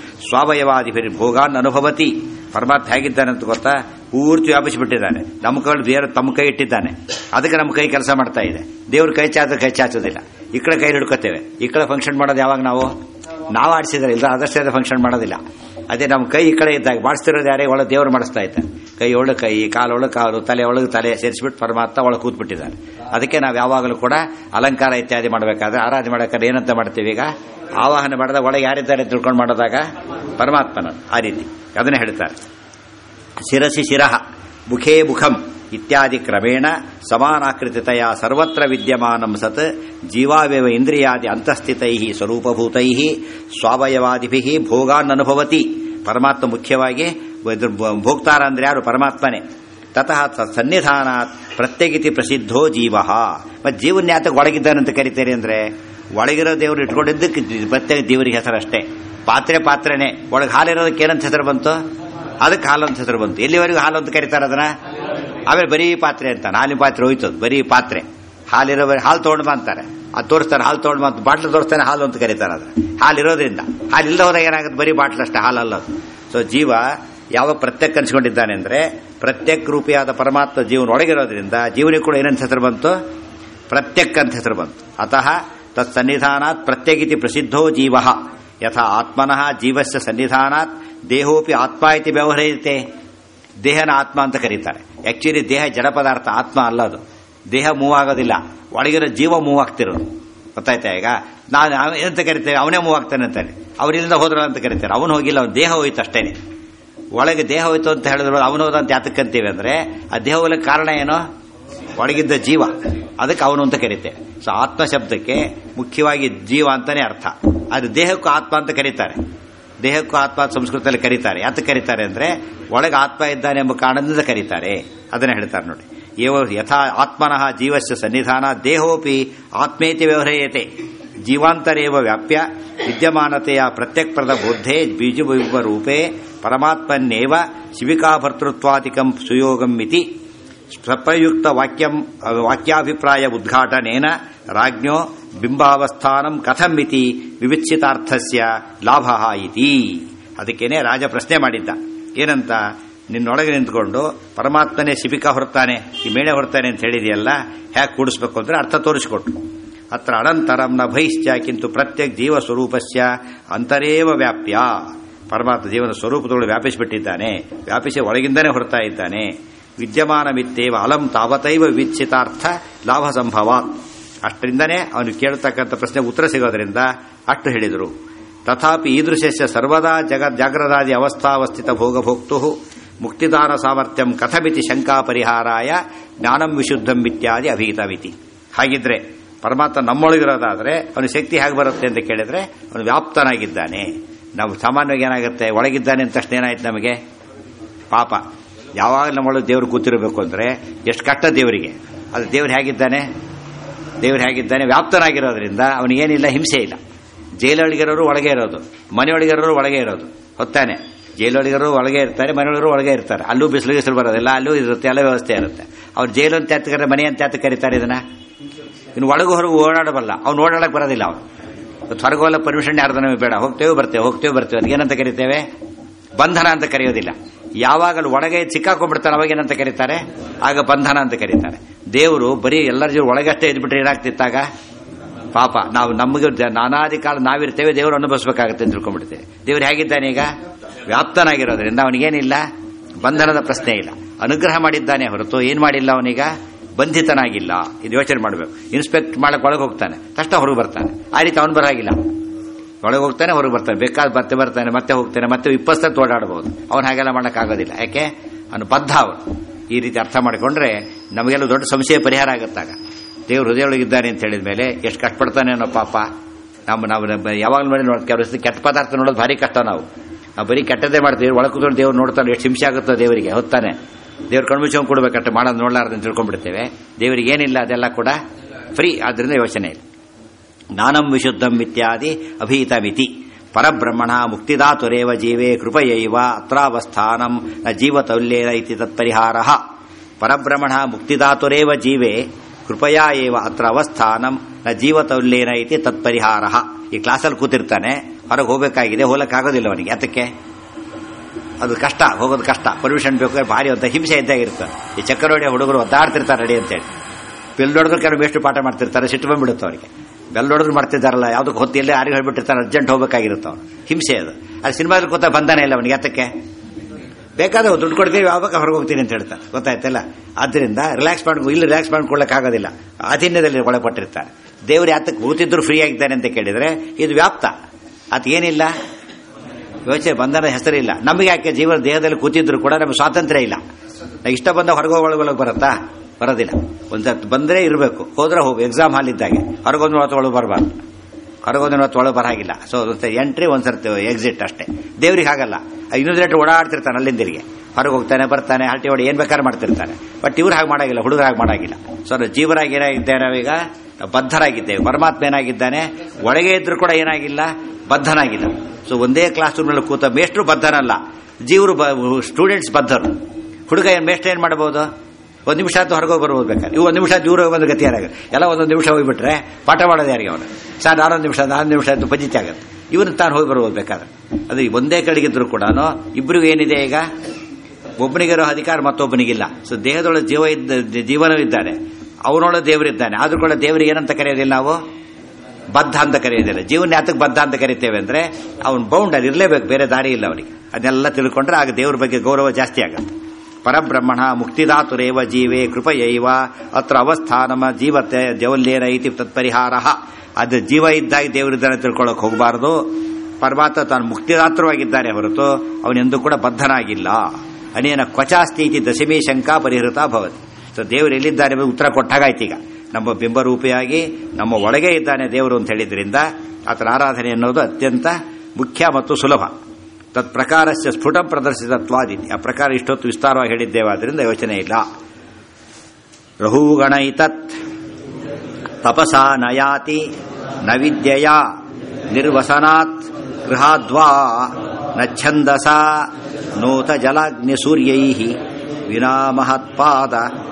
ಸ್ವಾವಯವಾದಿಭಿರ್ಭೋಗಾನ್ ಅನುಭವತಿ ಪರಮಾತ್ಮ ಹೇಗಿದ್ದಾನೆ ಅಂತ ಗೊತ್ತಾ ಪೂರ್ತಿ ವ್ಯಾಪಿಸಿಬಿಟ್ಟಿದ್ದಾನೆ ನಮ್ಮ ಕೈ ದೇವರು ತಮ್ಮ ಕೈ ಇಟ್ಟಿದ್ದಾನೆ ಅದಕ್ಕೆ ನಮ್ಮ ಕೈ ಕೆಲಸ ಮಾಡ್ತಾ ಇದೆ ದೇವ್ರ ಕೈ ಚಾಚ ಕೈ ಚಾಚೋದಿಲ್ಲ ಈ ಕಡೆ ಕೈ ಹಿಡ್ಕೋತೇವೆ ಈ ಕಡೆ ಫಂಕ್ಷನ್ ಮಾಡೋದು ಯಾವಾಗ ನಾವು ನಾವು ಆಡಿಸಿದ್ರೆ ಇಲ್ಲ ಅದಷ್ಟೇ ಫಂಕ್ಷನ್ ಮಾಡೋದಿಲ್ಲ ಅದೇ ನಮ್ಮ ಕೈ ಈ ಕಡೆ ಇದ್ದಾಗ ಮಾಡಿಸ್ತಿರೋದು ಯಾರೇ ಒಳಗೆ ದೇವರು ಮಾಡಿಸ್ತಾ ಇದ್ದಾರೆ ಕೈ ಒಳಗೆ ಕೈ ಕಾಲು ಒಳಗೆ ಕಾಲು ತಲೆ ಒಳಗೆ ತಲೆ ಸೇರಿಸ್ಬಿಟ್ಟು ಪರಮಾತ್ಮ ಒಳಗೆ ಕೂತ್ಬಿಟ್ಟಿದ್ದಾರೆ ಅದಕ್ಕೆ ನಾವು ಯಾವಾಗಲೂ ಕೂಡ ಅಲಂಕಾರ ಇತ್ಯಾದಿ ಮಾಡಬೇಕಾದ್ರೆ ಆರಾಧನೆ ಮಾಡಬೇಕಾದ್ರೆ ಏನಂತ ಮಾಡ್ತೀವಿ ಈಗ ಆವಾಹನೆ ಮಾಡಿದಾಗ ಒಳಗೆ ಯಾರಿದ್ದಾರೆ ತಿಳ್ಕೊಂಡು ಮಾಡೋದಾಗ ಪರಮಾತ್ಮನ ಆ ರೀತಿ ಅದನ್ನೇ ಹೇಳ್ತಾರೆ ಶಿರಸಿ ಶಿರಹ ಮುಖೇ ಮುಖಂ ಇತ್ಯಾದಿ ಕ್ರಮೇಣ ಸಮಾನಾಕೃತಿತೆಯ ಸರ್ವತ್ರ ವಿದ್ಯಮಾನಂ ಸತ್ ಜೀವಾವೇವ ಇಂದ್ರಿಯಾದಿ ಅಂತಸ್ಥಿತೈ ಸ್ವರೂಪಭೂತೈ ಸ್ವಾವಯವಾದಿಭಿ ಭೋಗಾನ್ ಅನುಭವತಿ ಪರಮಾತ್ಮ ಮುಖ್ಯವಾಗಿ ಇದ್ರ ಭೋಕ್ತಾರ ಅಂದ್ರೆ ಯಾರು ಪರಮಾತ್ಮನೇ ತತಃ ಸನ್ನಿಧಾನಾತ್ ಪ್ರತ್ಯೇಕಿತಿ ಪ್ರಸಿದ್ಧೋ ಜೀವ ಮತ್ತೆ ಜೀವನ್ ಯಾತಕ್ಕೆ ಒಳಗಿದ್ದಾನಂತ ಕರಿತಾರೆ ಅಂದ್ರೆ ಒಳಗಿರೋ ದೇವರು ಇಟ್ಕೊಂಡಿದ್ದಕ್ಕೆ ಪ್ರತ್ಯೇಕ ದೇವರಿಗೆ ಹೆಸರಷ್ಟೇ ಪಾತ್ರೆ ಪಾತ್ರೆನೇ ಒಳಗೆ ಹಾಲಿರೋದಕ್ಕೆ ಏನಂತ ಹೆಸರು ಬಂತು ಅದಕ್ಕೆ ಹಾಲು ಅಂತ ಹೆಸರು ಬಂತು ಎಲ್ಲಿವರೆಗೂ ಹಾಲು ಅಂತ ಕರೀತಾರೆ ಅದನ್ನ ಆಮೇಲೆ ಬರೀ ಪಾತ್ರೆ ಅಂತ ಹಾಲಿನ ಪಾತ್ರೆ ಹೋಯ್ತು ಅದು ಬರೀ ಪಾತ್ರೆ ಹಾಲಿರೋ ಹಾಲು ತೊಗೊಂಡು ಬಾ ಅಂತಾರೆ ಅದು ತೋರಿಸ್ತಾರೆ ಹಾಲು ತೊಗೊಂಡು ಬಂತು ಬಾಟ್ಲು ತೋರಿಸ್ತಾನೆ ಹಾಲು ಅಂತ ಕರೀತಾರೆ ಅದ್ರ ಹಾಲು ಇರೋದ್ರಿಂದ ಹಾಲು ಇಲ್ಲದ ಹೋದಾಗ ಏನಾಗುತ್ತೆ ಬರೀ ಬಾಟ್ಲು ಅಷ್ಟೇ ಹಾಲಲ್ಲ ಅದು ಸೊ ಜೀವ ಯಾವ ಪ್ರತ್ಯೇಕ ಅನ್ಸ್ಕೊಂಡಿದ್ದಾನೆ ಅಂದ್ರೆ ಪ್ರತ್ಯೇಕ ರೂಪಿಯಾದ ಪರಮಾತ್ಮ ಜೀವನ ಒಳಗಿರೋದ್ರಿಂದ ಜೀವನಿಗೆ ಕೂಡ ಏನಂತ ಹೆಸರು ಬಂತು ಪ್ರತ್ಯಕ್ ಅಂತ ಹೆಸರು ಬಂತು ಅತಃ ತತ್ ಸನ್ನಿಧಾನಾತ್ ಪ್ರತ್ಯೇಕಿತಿ ಪ್ರಸಿದ್ಧೋ ಜೀವ ಯಥಾ ಆತ್ಮನಃ ಜೀವಸ್ಯ ಸನ್ನಿಧಾನಾತ್ ದೇಹೋಪಿ ಆತ್ಮ ಇತಿ ವ್ಯವಹರಿಯುತ್ತೆ ದೇಹನ ಆತ್ಮ ಅಂತ ಕರೀತಾರೆ ಆಕ್ಚುಲಿ ದೇಹ ಜಡ ಪದಾರ್ಥ ಆತ್ಮ ಅಲ್ಲ ಅದು ದೇಹ ಮೂವ್ ಆಗೋದಿಲ್ಲ ಒಳಗಿರೋ ಜೀವ ಮೂವ್ ಆಗ್ತಿರೋದು ಗೊತ್ತಾಯ್ತಾ ಈಗ ನಾನು ಏನಂತ ಕರಿತೇವೆ ಅವನೇ ಮೂವ್ ಆಗ್ತಾನೆ ಅಂತಾನೆ ಅವರಿಂದ ಹೋದ್ರ ಅಂತ ಕರಿತಾರೆ ಅವನು ಹೋಗಿಲ್ಲ ಅವನ ದೇಹ ಹೋಯ್ತು ಅಷ್ಟೇನೆ ಒಳಗೆ ದೇಹ ಹೋಯ್ತು ಅಂತ ಹೇಳಿದ್ರು ಅವನು ಹೋದ ಅಂತ ಯಾತಕ್ಕಂತೀವಿ ಅಂದ್ರೆ ಆ ದೇಹ ಹೋಗ್ಲಿಕ್ಕೆ ಕಾರಣ ಏನು ಒಳಗಿದ್ದ ಜೀವ ಅದಕ್ಕೆ ಅವನು ಅಂತ ಕರೀತೇವೆ ಸೊ ಆತ್ಮ ಶಬ್ದಕ್ಕೆ ಮುಖ್ಯವಾಗಿ ಜೀವ ಅಂತಾನೆ ಅರ್ಥ ಅದು ದೇಹಕ್ಕೂ ಆತ್ಮ ಅಂತ ಕರೀತಾರೆ ದೇಹಕ್ಕೂ ಆತ್ಮ ಸಂಸ್ಕೃತದಲ್ಲಿ ಕರೀತಾರೆ ಯಾತಕ್ಕೆ ಕರೀತಾರೆ ಅಂದ್ರೆ ಒಳಗೆ ಆತ್ಮ ಇದ್ದಾನೆ ಎಂಬ ಕಾರಣದಿಂದ ಕರೀತಾರೆ ಅದನ್ನ ಹೇಳ್ತಾರೆ ನೋಡಿ ಏವ ಯಥಾ ಆತ್ಮನಃ ಜೀವಸ್ಯ ಸನ್ನಿಧಾನ ದೇಹೋಪಿ ಆತ್ಮೇತಿ ವ್ಯವಹ್ರಿಯತೆ ಜೀವಾಂತರೇವ ವ್ಯಾಪ್ಯ ವಿದ್ಯಮಾನತೆಯ ಪ್ರತ್ಯಕ್ಪ್ರದ ಬುದ್ಧೇ ಬೀಜವಿವ ರೂಪೇ ಪರಮಾತ್ಮನ್ನೇವ ಶಿವಿಕಾಭರ್ತೃತ್ವಾದಿಕಂ ಸುಯೋಗಂ ಇತಿ ಸ್ವಪ್ರಯುಕ್ತ ವಾಕ್ಯಂ ವಾಕ್ಯಾಭಿಪ್ರಾಯ ಉದ್ಘಾಟನೇನ ರಾಜ್ಞೋ ಬಿಂಬಾವಸ್ಥಾನಂ ಕಥಂ ಇತಿ ವಿವಿತ್ಸಿತಾರ್ಥಸ್ಯ ಲಾಭ ಇತಿ ಅದಕ್ಕೇನೆ ರಾಜ ಪ್ರಶ್ನೆ ಮಾಡಿದ್ದ ಏನಂತ ನಿನ್ನೊಳಗೆ ನಿಂತ್ಕೊಂಡು ಪರಮಾತ್ಮನೇ ಶಿಬಿಕಾ ಹೊರತಾನೆ ಈ ಮೇಳೆ ಹೊರತಾನೆ ಅಂತ ಹೇಳಿದೆಯಲ್ಲ ಹೇಗೆ ಕೂಡಿಸ್ಬೇಕು ಅಂದ್ರೆ ಅರ್ಥ ತೋರಿಸಿಕೊಟ್ರು ಅತ್ರ ಅನಂತರಂ ನ ಭೈಶ್ಚ ಕಿಂತು ಪ್ರತ್ಯೇಕ ಜೀವ ಸ್ವರೂಪಸ್ಯ ಅಂತರೇವ ವ್ಯಾಪ್ಯ ಪರಮಾತ್ಮ ಜೀವನ ಸ್ವರೂಪದೊಳಗೆ ವ್ಯಾಪಿಸಿಬಿಟ್ಟಿದ್ದಾನೆ ವ್ಯಾಪಿಸಿ ಒಳಗಿಂದನೇ ಹೊರತಾ ಇದ್ದಾನೆ ವಿದ್ಯಮಾನವಿತ್ತೇವ ಅಲಂ ತಾವತೈವ ವಿಚ್ಛಿತಾರ್ಥ ಲಾಭ ಸಂಭವ ಅಷ್ಟರಿಂದನೇ ಅವನು ಕೇಳತಕ್ಕಂಥ ಪ್ರಶ್ನೆ ಉತ್ತರ ಸಿಗೋದ್ರಿಂದ ಅಷ್ಟು ಹೇಳಿದರು ತಥಾಪಿ ಈದೃಶಸ್ಯ ಸರ್ವದಾ ಜಗ ಜಾಗ್ರದಾದಿ ಅವಸ್ಥಾವಸ್ಥಿತ ಭೋಗಭೋಕ್ತು ಮುಕ್ತಿದಾನ ಸಾಮರ್ಥ್ಯಂ ಕಥಮಿತಿ ಶಂಕಾ ಪರಿಹಾರಾಯ ಜ್ಞಾನಂ ವಿಶುದ್ಧಂ ಇತ್ಯಾದಿ ಅಭೀತವಿತಿ ಹಾಗಿದ್ರೆ ಪರಮಾತ್ಮ ನಮ್ಮೊಳಗಿರೋದಾದ್ರೆ ಅವನ ಶಕ್ತಿ ಹೇಗೆ ಬರುತ್ತೆ ಅಂತ ಕೇಳಿದ್ರೆ ಅವನು ವ್ಯಾಪ್ತನಾಗಿದ್ದಾನೆ ನಾವು ಸಾಮಾನ್ಯವಾಗಿ ಏನಾಗುತ್ತೆ ಒಳಗಿದ್ದಾನೆ ಅಂತ ತಕ್ಷಣ ಏನಾಯ್ತು ನಮಗೆ ಪಾಪ ಯಾವಾಗ ನಮ್ಮೊಳಗೆ ದೇವರು ಕೂತಿರಬೇಕು ಅಂದ್ರೆ ಎಷ್ಟು ಕಷ್ಟ ದೇವರಿಗೆ ಅದು ದೇವ್ರು ಹೇಗಿದ್ದಾನೆ ದೇವ್ರು ಹೇಗಿದ್ದಾನೆ ವ್ಯಾಪ್ತನಾಗಿರೋದ್ರಿಂದ ಅವನಿಗೇನಿಲ್ಲ ಹಿಂಸೆ ಇಲ್ಲ ಜೈಲೊಳಗಿರೋರು ಒಳಗೆ ಇರೋದು ಮನೆಯೊಳಗಿರೋರು ಒಳಗೆ ಇರೋದು ಹೊತ್ತಾನೆ ಜೈಲೊಳಗಿರೋರು ಒಳಗೆ ಇರ್ತಾರೆ ಮನೆಯೊಳಗರು ಒಳಗೆ ಇರ್ತಾರೆ ಅಲ್ಲೂ ಬಿಸಿಲು ಬಿಸಿಲು ಬರೋದಿಲ್ಲ ಅಲ್ಲೂ ಇರುತ್ತೆ ಎಲ್ಲ ವ್ಯವಸ್ಥೆ ಇರುತ್ತೆ ಅವ್ರು ಜೈಲು ಅಂತ ಯಾತ ಕರೆ ಮನೆ ಅಂತ ಯಾತ ಕರೀತಾರೆ ಇದನ್ನ ಇನ್ನು ಒಳಗು ಹೊರಗು ಓಡಾಡಬಲ್ಲ ಅವ್ನು ಓಡಾಡಕ್ ಬರೋದಿಲ್ಲ ಅವನು ಹೊರಗೋಲ್ಲ ಪರ್ಮಿಷನ್ ಯಾರ್ದು ನಮಗೆ ಬೇಡ ಹೋಗ್ತೇವೆ ಬರ್ತೇವೆ ಹೋಗ್ತೇವೆ ಬರ್ತೇವೆ ಅದಕ್ಕೆ ಏನಂತ ಕರಿತೇವೆ ಬಂಧನ ಅಂತ ಕರೆಯೋದಿಲ್ಲ ಯಾವಾಗ ಒಳಗೆ ಸಿಕ್ಕಾಕೊಂಡ್ಬಿಡ್ತಾನೆ ಅವಾಗ ಏನಂತ ಕರೀತಾರೆ ಆಗ ಬಂಧನ ಅಂತ ಕರೀತಾರೆ ದೇವರು ಬರೀ ಎಲ್ಲರ ಜೀವ ಒಳಗಷ್ಟೇ ಇದ್ಬಿಟ್ರೆ ಏನಾಗ್ತಿತ್ತಾಗ ಪಾಪ ನಾವು ನಮಗೆ ನಾನಾದಿ ಕಾಲ ನಾವಿರ್ತೇವೆ ದೇವರು ಅನುಭವಿಸಬೇಕಾಗುತ್ತೆ ಅಂತ ತಿಳ್ಕೊಂಡ್ಬಿಡ್ತೇವೆ ದೇವ್ರು ಹೇಗಿದ್ದಾನೆ ಈಗ ವ್ಯಾಪ್ತನಾಗಿರೋದ್ರಿಂದ ಅವನಿಗೇನಿಲ್ಲ ಬಂಧನದ ಪ್ರಶ್ನೆ ಇಲ್ಲ ಅನುಗ್ರಹ ಮಾಡಿದ್ದಾನೆ ಹೊರತು ಏನ್ ಮಾಡಿಲ್ಲ ಅವನೀಗ ಬಂಧಿತನಾಗಿಲ್ಲ ಇದು ಯೋಚನೆ ಮಾಡಬೇಕು ಇನ್ಸ್ಪೆಕ್ಟ್ ಮಾಡಕ್ ಒಳಗೆ ಹೋಗ್ತಾನೆ ತಕ್ಷಣ ಹೊರಗೆ ಬರ್ತಾನೆ ಆ ರೀತಿ ಅವನು ಬರಾಗಿಲ್ಲ ಒಳಗೆ ಹೋಗ್ತಾನೆ ಹೊರಗೆ ಬರ್ತಾನೆ ಬೇಕಾದ ಮತ್ತೆ ಬರ್ತಾನೆ ಮತ್ತೆ ಹೋಗ್ತಾನೆ ಮತ್ತೆ ಇಪ್ಪತ್ತು ಓಡಾಡಬಹುದು ಅವನು ಹಾಗೆಲ್ಲ ಮಾಡೋಕ್ಕಾಗೋದಿಲ್ಲ ಯಾಕೆ ಅವನು ಬದ್ಧ ಅವನು ಈ ರೀತಿ ಅರ್ಥ ಮಾಡಿಕೊಂಡ್ರೆ ನಮಗೆಲ್ಲ ದೊಡ್ಡ ಸಂಶಯ ಪರಿಹಾರ ಆಗುತ್ತಾಗ ದೇವ್ರು ಹೃದಯೊಳಗಿದ್ದಾನೆ ಅಂತ ಹೇಳಿದ ಮೇಲೆ ಎಷ್ಟು ಕಷ್ಟಪಡ್ತಾನೆ ಅನ್ನೋ ಪಾಪ ನಮ್ಮ ನಾವು ಯಾವಾಗ ನೋಡಿ ನೋಡ್ ಕೆಲಸ ಕೆಟ್ಟ ಪದಾರ್ಥ ನೋಡೋದು ಭಾರಿ ಕಷ್ಟ ನಾವು ನಾವು ಬರೀ ಕೆಟ್ಟದೇ ಮಾಡ್ತೀವಿ ಒಳಗೆ ಕೂತ್ಕೊಂಡು ದೇವ್ರು ನೋಡ್ತಾನೆ ಎಷ್ಟು ಹಿಂಸೆ ಆಗುತ್ತೋ ದೇವರಿಗೆ ಹೊತ್ತಾನೆ ದೇವ್ರ ಕಣ್ಮುಚ್ಕೊಂಡು ಕೊಡ್ಬೇಕಟ್ಟೆ ಮಾಡೋದು ನೋಡ್ಲಾರ್ದು ಅಂತ ತಿಳ್ಕೊಂಡ್ಬಿಡ್ತೇವೆ ದೇವರಿಗೆ ಏನಿಲ್ಲ ಅದೆಲ್ಲ ಕೂಡ ಫ್ರೀ ಆದ್ರಿಂದ ಯೋಚನೆ ಇಲ್ಲ ಜ್ಞಾನಂ ವಿಶುದ್ಧಂ ಇತ್ಯಾದಿ ಅಭೀತಮಿತಿ ಪರಬ್ರಹ್ಮಣ ಮುಕ್ತಿದಾತುರೇವ ಜೀವೇ ಕೃಪಯೈವ ಅತ್ರಾವಸ್ಥಾನಂ ನ ಜೀವತೌಲ್ಯೇನ ಇತಿ ತತ್ಪರಿಹಾರ ಪರಬ್ರಹ್ಮಣ ಮುಕ್ತಿದಾತುರೇವ ಜೀವೇ ಕೃಪಯಾ ಏವ ಅತ್ರ ಅವಸ್ಥಾನಂ ನ ಜೀವತೌಲ್ಯೇನ ಇತಿ ತತ್ಪರಿಹಾರ ಈ ಕ್ಲಾಸಲ್ಲಿ ಕೂತಿರ್ತಾನೆ ಹೊರಗೆ ಹೋಗಬೇಕಾಗಿದೆ ಹೋಗಕ್ಕಾಗೋದಿಲ್ಲ ಅವನಿಗೆ ಯಾತಕ್ಕೆ ಅದು ಕಷ್ಟ ಹೋಗೋದು ಕಷ್ಟ ಪರ್ಮಿಷನ್ ಬೇಕು ಭಾರಿ ಅಂತ ಹಿಂಸೆ ಇದ್ದಾಗಿರ್ತಾರೆ ಈ ಚಕ್ಕರೊಡೆ ಹುಡುಗರು ಒದ್ದಾಡ್ತಿರ್ತಾರೆ ರೆಡಿ ಅಂತೇಳಿ ಬೆಲ್ ಹೊಡೆದ್ರು ಕೆಲವು ಎಷ್ಟು ಪಾಠ ಮಾಡ್ತಿರ್ತಾರೆ ಸಿಟ್ಟು ಬಂದ್ಬಿಡುತ್ತೆ ಅವರಿಗೆ ಬೆಲ್ ಹೊಡೆದ್ರು ಮಾಡ್ತಿದ್ದಾರಲ್ಲ ಯಾವುದಕ್ಕೆ ಹೊತ್ತು ಎಲ್ಲೇ ಯಾರಿಗೆ ಹೇಳ್ಬಿಟ್ಟಿರ್ತಾರೆ ಅರ್ಜೆಂಟ್ ಹೋಗಬೇಕಾಗಿರುತ್ತೆ ಅವ್ನು ಹಿಂಸೆ ಅದು ಅದು ಸಿನಿಮಾದಲ್ಲಿ ಕೂತ ಬಂದಾನೆ ಇಲ್ಲ ಅವನಿಗೆ ಯಾತಕ್ಕೆ ಬೇಕಾದ್ರೆ ದುಡ್ಡು ಕೊಡ್ತೀವಿ ಯಾವಾಗ ಹೊರಗೆ ಹೋಗ್ತೀನಿ ಅಂತ ಹೇಳ್ತಾರೆ ಗೊತ್ತಾಯ್ತಲ್ಲ ಆದ್ದರಿಂದ ರಿಲ್ಯಾಕ್ಸ್ ಮಾಡ್ಕೊ ಇಲ್ಲಿ ರಿಲ್ಯಾಕ್ಸ್ ಮಾಡ್ಕೊಳ್ಳೋಕ್ಕಾಗೋದಿಲ್ಲ ಅಧೀನ್ಯದಲ್ಲಿ ಒಳಪಟ್ಟಿರ್ತಾರೆ ದೇವ್ರು ಯಾತಕ್ಕೆ ಕೂತಿದ್ರು ಫ್ರೀ ಆಗಿದ್ದಾನೆ ಅಂತ ಕೇಳಿದ್ರೆ ಇದು ವ್ಯಾಪ್ತ ಅದು ಏನಿಲ್ಲ ಯೋಚನೆ ಬಂಧನ ಹೆಸರಿಲ್ಲ ನಮಗೆ ಯಾಕೆ ಜೀವನ ದೇಹದಲ್ಲಿ ಕೂತಿದ್ರು ಕೂಡ ನಮಗೆ ಸ್ವಾತಂತ್ರ್ಯ ಇಲ್ಲ ನಾ ಇಷ್ಟ ಬಂದ ಹೊರಗೆ ಒಳಗೊಳಗೆ ಬರುತ್ತಾ ಬರೋದಿಲ್ಲ ಒಂದ್ಸತ್ ಬಂದ್ರೆ ಇರಬೇಕು ಹೋದ್ರೆ ಹೋಗಿ ಎಕ್ಸಾಮ್ ಹಾಲ್ ಇದ್ದಾಗೆ ಹೊರಗೊಂದು ಒಳಗೆ ಬರಬಾರ್ದು ಹೊರಗೊಂದು ಒಳಗೆ ಬರಾಗಿಲ್ಲ ಸೊ ಎಂಟ್ರಿ ಒಂದ್ಸರ್ತಿ ಎಕ್ಸಿಟ್ ಅಷ್ಟೇ ದೇವ್ರಿಗೆ ಹಾಗಲ್ಲ ಇನ್ನೊಂದು ರೇಟ್ ಓಡಾಡ್ತಿರ್ತಾನೆ ಅಲ್ಲಿಂದಿರಿಗೆ ಹೊರಗೆ ಹೋಗ್ತಾನೆ ಬರ್ತಾನೆ ಹರಟಿ ಹೊಡಿ ಏನ್ ಬೇಕಾದ್ರೆ ಮಾಡ್ತಿರ್ತಾನೆ ಬಟ್ ಇವ್ರು ಹಾಗೆ ಮಾಡಾಗಿಲ್ಲ ಹುಡುಗರು ಹಾಗೆ ಮಾಡಾಗಿಲ್ಲ ಸೊ ಜೀವರಾಗಿ ಏನಾಗಿದ್ದೇವೆ ನಾವೀಗ ಬದ್ಧರಾಗಿದ್ದೇವೆ ಪರಮಾತ್ಮ ಏನಾಗಿದ್ದಾನೆ ಒಳಗೆ ಇದ್ರೂ ಕೂಡ ಏನಾಗಿಲ್ಲ ಬದ್ಧನಾಗಿಲ್ಲ ಸೊ ಒಂದೇ ಕ್ಲಾಸ್ ರೂಮ್ನಲ್ಲಿ ಕೂತ ಮೇಷ್ಟ್ರು ಬದ್ಧನಲ್ಲ ಜೀವರು ಸ್ಟೂಡೆಂಟ್ಸ್ ಬದ್ಧರು ಹುಡುಗ ಏನ್ ಮೇಷ್ಟ್ರು ಏನ್ ಮಾಡಬಹುದು ಒಂದು ನಿಮಿಷ ಆಯ್ತು ಹೊರಗೆ ಬರ್ಬೋದು ಬೇಕಾದ್ರೆ ಇವು ಒಂದು ನಿಮಿಷ ದೂರ ಬಂದು ಗತಿ ಯಾರಾಗ ಎಲ್ಲ ಒಂದೊಂದು ನಿಮಿಷ ಹೋಗ್ಬಿಟ್ರೆ ಪಾಠ ಮಾಡೋದು ಯಾರಿಗೆ ಅವನು ಸರ್ ನಾನೊಂದು ನಿಮಿಷ ನಾಲ್ಕು ನಿಮಿಷ ಆಯ್ತು ಪಜಿತಿ ಆಗುತ್ತೆ ಇವನು ತಾನು ಹೋಗಿ ಬರ್ಬೋದು ಬೇಕಾದ್ರೆ ಅದು ಒಂದೇ ಕಡೆಗಿದ್ರು ಕೂಡ ಇಬ್ಬರಿಗೂ ಏನಿದೆ ಈಗ ಒಬ್ಬನಿಗಿರೋ ಅಧಿಕಾರ ಮತ್ತೊಬ್ಬನಿಗಿಲ್ಲ ಸೊ ದೇಹದೊಳಗೆ ಜೀವ ಇದ್ದ ಜೀವನವಿದ್ದಾನೆ ಅವನೊಳಗೆ ದೇವರಿದ್ದಾನೆ ಆದ್ರೂ ಕೂಡ ದೇವರಿಗೆ ಏನಂತ ಕರೆಯೋದಿಲ್ಲ ನಾವು ಬದ್ಧ ಅಂತ ಕರೆಯೋದಿಲ್ಲ ಜೀವನ ಯಾತಕ್ಕೆ ಬದ್ಧ ಅಂತ ಕರಿತೇವೆ ಅಂದ್ರೆ ಅವನು ಬೌಂಡ್ ಅಲ್ಲಿ ಇರಲೇಬೇಕು ಬೇರೆ ದಾರಿ ಇಲ್ಲ ಅವನಿಗೆ ಅದನ್ನೆಲ್ಲ ತಿಳ್ಕೊಂಡ್ರೆ ಆಗ ದೇವ್ರ ಬಗ್ಗೆ ಗೌರವ ಜಾಸ್ತಿ ಆಗುತ್ತೆ ಪರಬ್ರಹ್ಮಣ ಮುಕ್ತಿದಾತುರೇವ ಜೀವೇ ಕೃಪಯೈವ ಅತ್ರ ಅವಸ್ಥಾನಮ ಜೀವತೆ ಜವಲ್ಯೇನ ಇತಿ ತತ್ಪರಿಹಾರ ಅದು ಜೀವ ಇದ್ದಾಗ ದೇವರಿದ್ದಾನೆ ತಿಳ್ಕೊಳ್ಳೋಕೆ ಹೋಗಬಾರದು ಪರಮಾತ್ಮ ತಾನು ಮುಕ್ತಿದಾತೃವಾಗಿದ್ದಾನೆ ಹೊರತು ಅವನೆಂದೂ ಕೂಡ ಬದ್ಧನಾಗಿಲ್ಲ ಅನೇನ ಕ್ವಚಾಸ್ತಿ ಇತಿ ದಶಮಿ ಶಂಕಾ ಪರಿಹೃತ ಭವತಿ ಸೊ ದೇವರು ಎಲ್ಲಿದ್ದಾರೆ ಎಂಬುದು ಉತ್ತರ ಕೊಟ್ಟಾಗಾಯ್ತೀಗ ನಮ್ಮ ಬಿಂಬರೂಪಿಯಾಗಿ ನಮ್ಮ ಒಳಗೆ ಇದ್ದಾನೆ ದೇವರು ಅಂತ ಹೇಳಿದ್ರಿಂದ ಆತನ ಆರಾಧನೆ ಅನ್ನೋದು ಅತ್ಯಂತ ಮುಖ್ಯ ಮತ್ತು ಸುಲಭ ತತ್ ಪ್ರಕಾರಸ್ಯ ಸ್ಫುಟ ಪ್ರದರ್ಶಿತತ್ವಾದಿ ಆ ಪ್ರಕಾರ ಇಷ್ಟೊತ್ತು ವಿಸ್ತಾರವಾಗಿ ಹೇಳಿದ್ದೇವಾದ್ರಿಂದ ಯೋಚನೆ ಇಲ್ಲ ರಹೂಗಣ ಇತತ್ ತಪಸಾ ನಯಾತಿ ನ ವಿದ್ಯೆಯ ನಿರ್ವಸನಾತ್ ಗೃಹಾದ್ವಾ ನ ಛಂದಸ ನೋತ ಜಲಾಗ್ನಿ ಸೂರ್ಯೈ ವಿನಾ ಮಹತ್ಪಾದ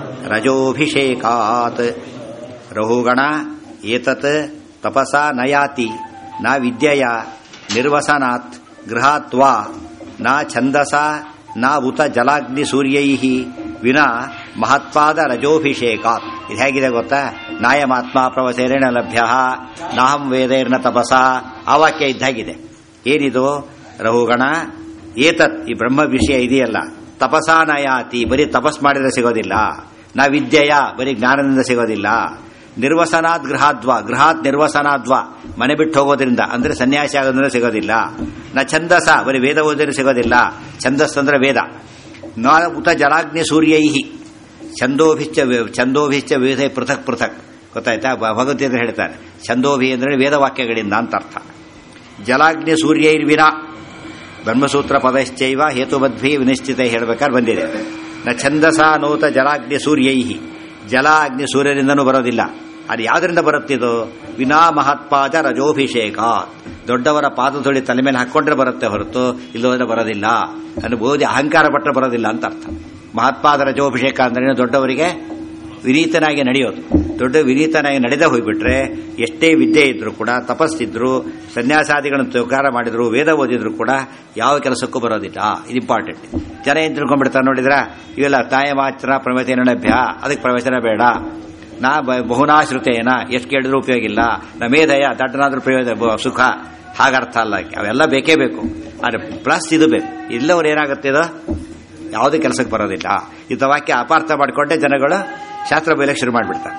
ರಜೋಭಿಷೇಕಾತ್ ರಹುಗಣ ಏತತ್ ತಪಸಾ ನಯಾತಿ ನ ವಿದ್ಯೆಯ ನಿರ್ವಸನಾತ್ ಗೃಹಾತ್ವಾ ನ ಛಂದಸ ನ ಉತ ಜಲಾಗ್ನಿ ಸೂರ್ಯೈ ವಿನಾ ಮಹತ್ವಾದ ರಜೋಭಿಷೇಕಾತ್ ಇದು ಹೇಗಿದೆ ಗೊತ್ತಾ ನಾಯಮಾತ್ಮ ಪ್ರವಸೇರೇಣ ಲಭ್ಯ ನಾಹಂ ವೇದೇರ್ನ ತಪಸ ಆ ವಾಕ್ಯ ಇದ್ದಾಗಿದೆ ಏನಿದು ರಹುಗಣ ಏತತ್ ಈ ಬ್ರಹ್ಮ ವಿಷಯ ಇದೆಯಲ್ಲ ತಪಸಾನಯಾತಿ ಬರೀ ತಪಸ್ ಮಾಡಿದ್ರೆ ಸಿಗೋದಿಲ್ಲ ನಾ ವಿದ್ಯೆಯ ಬರೀ ಜ್ಞಾನದಿಂದ ಸಿಗೋದಿಲ್ಲ ನಿರ್ವಸನಾದ್ ಗೃಹಾದ್ವ ಗೃಹಾತ್ ನಿರ್ವಸನಾದ್ವ ಮನೆ ಬಿಟ್ಟು ಹೋಗೋದ್ರಿಂದ ಅಂದ್ರೆ ಸನ್ಯಾಸಿ ಆಗೋದ್ರಿಂದ ಸಿಗೋದಿಲ್ಲ ನ ಛಂದಸ ಬರೀ ವೇದ ಓದಿದ್ರೆ ಸಿಗೋದಿಲ್ಲ ಛಂದಸ್ ಅಂದ್ರೆ ವೇದ ನ ಉತ ಜಲಾಗ್ನಿ ಸೂರ್ಯೈಹಿ ಛಂದೋಭಿಶ್ಚ ಛಂದೋಭಿಶ್ಚ ವಿವಿಧ ಪೃಥಕ್ ಪೃಥಕ್ ಗೊತ್ತಾಯ್ತಾ ಭಗವದ್ಗೀತೆ ಹೇಳ್ತಾರೆ ಛಂದೋಭಿ ಅಂದ್ರೆ ವೇದವಾಕ್ಯಗಳಿಂದ ಅಂತ ಅರ್ಥ ಜಲಾಗ್ನಿ ಸೂರ್ಯೈರ್ವಿನ ಬ್ರಹ್ಮಸೂತ್ರ ಪದಶ್ಚೈವ ಹೇತುಬದ್ಭಿ ವಿನಿಶ್ಚಿತ ಹೇಳಬೇಕಾದ್ರೆ ಬಂದಿದೆ ನ ಛಂದಸ ನೋತ ಜಲಾಗ್ನಿ ಸೂರ್ಯೈಹಿ ಜಲ ಅಗ್ನಿ ಸೂರ್ಯನಿಂದನೂ ಬರೋದಿಲ್ಲ ಅದು ಯಾವುದರಿಂದ ಬರುತ್ತಿದು ವಿನಾ ಮಹತ್ಪಾದ ರಜೋಭಿಷೇಕ ದೊಡ್ಡವರ ಪಾದ ತೊಳಿ ತಲೆ ಮೇಲೆ ಹಾಕೊಂಡ್ರೆ ಬರುತ್ತೆ ಹೊರತು ಇಲ್ಲೋದ್ರೆ ಬರೋದಿಲ್ಲ ಅನ್ನು ಓದಿ ಅಹಂಕಾರ ಪಟ್ಟರೆ ಬರೋದಿಲ್ಲ ಅಂತ ಅರ್ಥ ಮಹತ್ಪಾದ ರಜೋಭಿಷೇಕ ಅಂದ್ರೆ ದೊಡ್ಡವರಿಗೆ ವಿನೀತನಾಗಿ ನಡೆಯೋದು ದೊಡ್ಡ ವಿನೀತನಾಗಿ ನಡೆದ ಹೋಗ್ಬಿಟ್ರೆ ಎಷ್ಟೇ ವಿದ್ಯೆ ಇದ್ರು ಕೂಡ ತಪಸ್ಸಿದ್ರು ಸನ್ಯಾಸಾದಿಗಳನ್ನು ಸ್ವೀಕಾರ ಮಾಡಿದ್ರು ವೇದ ಓದಿದ್ರು ಕೂಡ ಯಾವ ಕೆಲಸಕ್ಕೂ ಬರೋದಿಲ್ಲ ಇದು ಇಂಪಾರ್ಟೆಂಟ್ ಜನ ಏನ್ ತಿಳ್ಕೊಂಡ್ಬಿಡ್ತಾರೆ ನೋಡಿದ್ರ ಇವೆಲ್ಲ ತಾಯ ಮಾತ್ರ ಪ್ರವಚನ ಲಭ್ಯ ಅದಕ್ಕೆ ಪ್ರವಚನ ಬೇಡ ನಾ ಬಹುನಾಶ್ರುತೇನ ಎಷ್ಟು ಕೇಳಿದ್ರು ಉಪಯೋಗ ಇಲ್ಲ ನಾ ಮೇಧಯ ದಡ್ಡನಾದ್ರೂ ಪ್ರಯೋಜನ ಸುಖ ಹಾಗರ್ಥ ಅಲ್ಲ ಅವೆಲ್ಲ ಬೇಕೇ ಬೇಕು ಆದ್ರೆ ಪ್ಲಸ್ ಇದು ಬೇಕು ಇಲ್ಲವ್ರು ಏನಾಗುತ್ತೆ ಇದು ಯಾವುದೇ ಕೆಲಸಕ್ಕೆ ಬರೋದಿಲ್ಲ ಇಂಥ ವಾಕ್ಯ ಅಪಾರ್ಥ ಮಾಡಿಕೊಂಡೇ ಜನಗಳು ಶಾಸ್ತ್ರ ಬಯಲಕ್ಕೆ ಶುರು ಮಾಡಿಬಿಡ್ತಾರೆ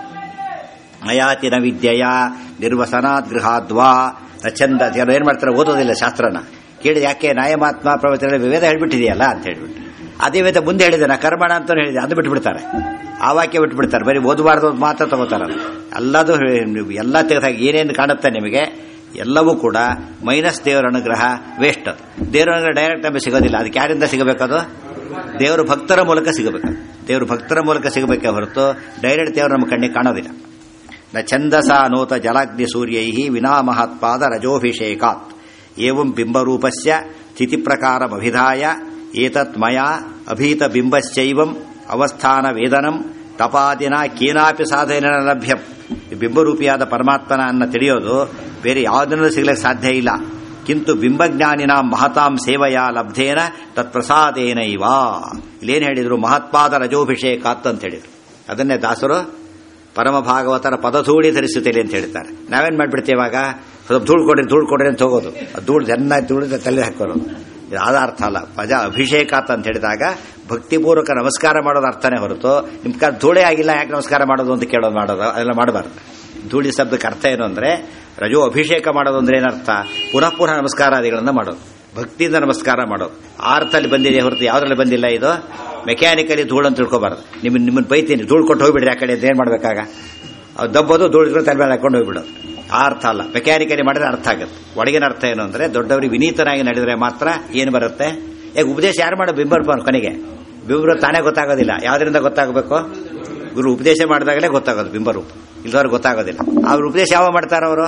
ನಯಾತಿನ ವಿದ್ಯೆಯ ನಿರ್ವಸನಾತ್ ಗೃಹಾದ್ವಾ ಚಂದ ಜನ ಏನ್ ಮಾಡ್ತಾರೆ ಓದೋದಿಲ್ಲ ಶಾಸ್ತ್ರನ ಕೇಳಿ ಯಾಕೆ ನ್ಯಾಯಮಾತ್ಮ ಪ್ರವಚನ ವೇದ ಹೇಳ್ಬಿಟ್ಟಿದೆಯಲ್ಲ ಅಂತ ಹೇಳ್ಬಿಟ್ಟು ಅದೇ ವೇದ ಮುಂದೆ ಹೇಳಿದೆ ನಾ ಕರ್ಮಣ ಅಂತ ಹೇಳಿದೆ ಅದು ಬಿಟ್ಬಿಡ್ತಾರೆ ಆ ವಾಕ್ಯ ಬಿಟ್ಬಿಡ್ತಾರೆ ಬರೀ ಓದಬಾರ್ದು ಮಾತ್ರ ತಗೋತಾರಲ್ಲ ಎಲ್ಲದೂ ಎಲ್ಲ ತೆಗೆದಾಗ ಏನೇನು ಕಾಣುತ್ತೆ ನಿಮಗೆ ಎಲ್ಲವೂ ಕೂಡ ಮೈನಸ್ ದೇವರ ಅನುಗ್ರಹ ವೇಸ್ಟ್ ಅದು ದೇವರ ಅನುಗ್ರಹ ಡೈರೆಕ್ಟ್ ನಮಗೆ ಸಿಗೋದಿಲ್ಲ ಅದಕ್ಕೆ ಯಾರಿಂದ ಸಿಗಬೇಕದು ದೇವರು ಭಕ್ತರ ಮೂಲಕ ಸಿಗಬೇಕು ದೇವರು ಭಕ್ತರ ಮೂಲಕ ಸಿಗಬೇಕೇ ಹೊರತು ಡೈರೆಕ್ಟ್ ದೇವರು ನಮ್ಮ ಕಣ್ಣಿಗೆ ಕಾಣೋದಿಲ್ಲ ನ ಛಂದಸ ನೋತ ಜಲಾಗ್ನಿ ಸೂರ್ಯೈ ವಿನಾ ಮಹತ್ಪಾದ ರಜೋಭಿಷೇಕಾತ್ ಏವಂ ಬಿಂಬರೂಪಸ್ಯ ಸ್ಥಿತಿ ಪ್ರಕಾರಮಭಿಧಾಯ ಏತತ್ ಮಯಾ ಅಭೀತ ಬಿಂಬಶ್ಚೈವಂ ಅವಸ್ಥಾನ ವೇದನಂ ತಪಾದಿನ ಕೇನಾಪಿ ಸಾಧನ ಲಭ್ಯಂ ಬಿಂಬರೂಪಿಯಾದ ಪರಮಾತ್ಮನ ಅನ್ನ ತಿಳಿಯೋದು ಬೇರೆ ಯಾವುದನ್ನೂ ಸಿಗಲಿಕ್ಕೆ ಸಾಧ್ಯ ಇಲ್ಲ ಕಿಂತು ಬಿಂಬಜ್ಞಾನಿನ ಮಹತಾಂ ಸೇವೆಯ ಲಬ್ಧೇನ ತತ್ಪ್ರಸಾದೇನ ಇವ ಇಲ್ಲೇನು ಹೇಳಿದ್ರು ಮಹತ್ಪಾದ ರಜೋಭಿಷೇಕಾತ್ ಅಂತ ಹೇಳಿದ್ರು ಅದನ್ನೇ ದಾಸರು ಪರಮ ಭಾಗವತರ ಪದಧೂಳಿ ಧರಿಸುತ್ತೇನೆ ಅಂತ ಹೇಳ್ತಾರೆ ನಾವೇನ್ ಮಾಡ್ಬಿಡ್ತೇವಾಗ ಸ್ವಲ್ಪ ಧೂಳು ಕೊಡ್ರಿ ಧೂಳು ಕೊಡ್ರಿ ಅಂತ ಹೋಗೋದು ಧೂಳು ಚೆನ್ನಾಗಿ ಧೂಳು ತಲೆ ಹಾಕೋದು ಅದು ಅರ್ಥ ಅಲ್ಲ ಪಜ ಅಭಿಷೇಕಾತ್ ಅಂತ ಹೇಳಿದಾಗ ಭಕ್ತಿಪೂರ್ವಕ ನಮಸ್ಕಾರ ಮಾಡೋದು ಅರ್ಥನೇ ಹೊರತು ನಿಮ್ ಕಾಲ ಧೂಳೇ ಆಗಿಲ್ಲ ಯಾಕೆ ನಮಸ್ಕಾರ ಮಾಡೋದು ಅಂತ ಕೇಳೋದು ಮಾಡೋದು ಅದೆಲ್ಲ ಮಾಡಬಾರ್ದು ಧೂಳಿ ಶಬ್ದಕ್ಕೆ ಅರ್ಥ ಏನು ಅಂದ್ರೆ ರಜೋ ಅಭಿಷೇಕ ಮಾಡೋದು ಅಂದ್ರೆ ಏನರ್ಥ ಪುನಃ ಪುನಃ ನಮಸ್ಕಾರಾದಿಗಳನ್ನ ಮಾಡೋದು ಭಕ್ತಿಯಿಂದ ನಮಸ್ಕಾರ ಮಾಡೋದು ಆರ್ತಲ್ಲಿ ಬಂದಿದೆ ಹೊರತು ಯಾವ್ದ್ರಲ್ಲಿ ಬಂದಿಲ್ಲ ಇದು ಮೆಕ್ಯಾನಿಕಲಿ ಧೂಳು ಅಂತ ತಿಳ್ಕೊಬಾರ್ದು ನಿಮ್ಮ ನಿಮ್ಮನ್ನ ಬೈತೀನಿ ಧೂಳು ಕೊಟ್ಟು ಹೋಗ್ಬಿಡ್ರಿ ಆ ಕಡೆ ಅಂತ ಏನ್ ಮಾಡ್ಬೇಕಾಗ ಅದು ದಬ್ಬೋದು ಧೂಳು ಇಟ್ಕೊಂಡು ತಲೆ ಮೇಲೆ ಹಾಕೊಂಡು ಹೋಗ್ಬಿಡೋದು ಆ ಅರ್ಥ ಅಲ್ಲ ಮೆಕ್ಯಾನಿಕಲಿ ಮಾಡಿದ್ರೆ ಅರ್ಥ ಆಗುತ್ತೆ ಒಳಗಿನ ಅರ್ಥ ಏನು ಅಂದ್ರೆ ದೊಡ್ಡವರಿಗೆ ವಿನೀತನಾಗಿ ನಡೆದರೆ ಮಾತ್ರ ಏನು ಬರುತ್ತೆ ಈಗ ಉಪದೇಶ ಯಾರು ಮಾಡೋ ಬಿಂಬರ್ ಕೊನೆಗೆ ಬಿಂಬರು ತಾನೇ ಗೊತ್ತಾಗೋದಿಲ್ಲ ಯಾವ್ದರಿಂದ ಗೊತ್ತಾಗಬೇಕು ಗುರು ಉಪದೇಶ ಮಾಡಿದಾಗಲೇ ಗೊತ್ತಾಗೋದು ಬಿಂಬರೂಪ ಇಲ್ದವ್ರಿಗೆ ಗೊತ್ತಾಗೋದಿಲ್ಲ ಅವ್ರ ಉಪದೇಶ ಯಾವಾಗ ಮಾಡ್ತಾರ ಅವರು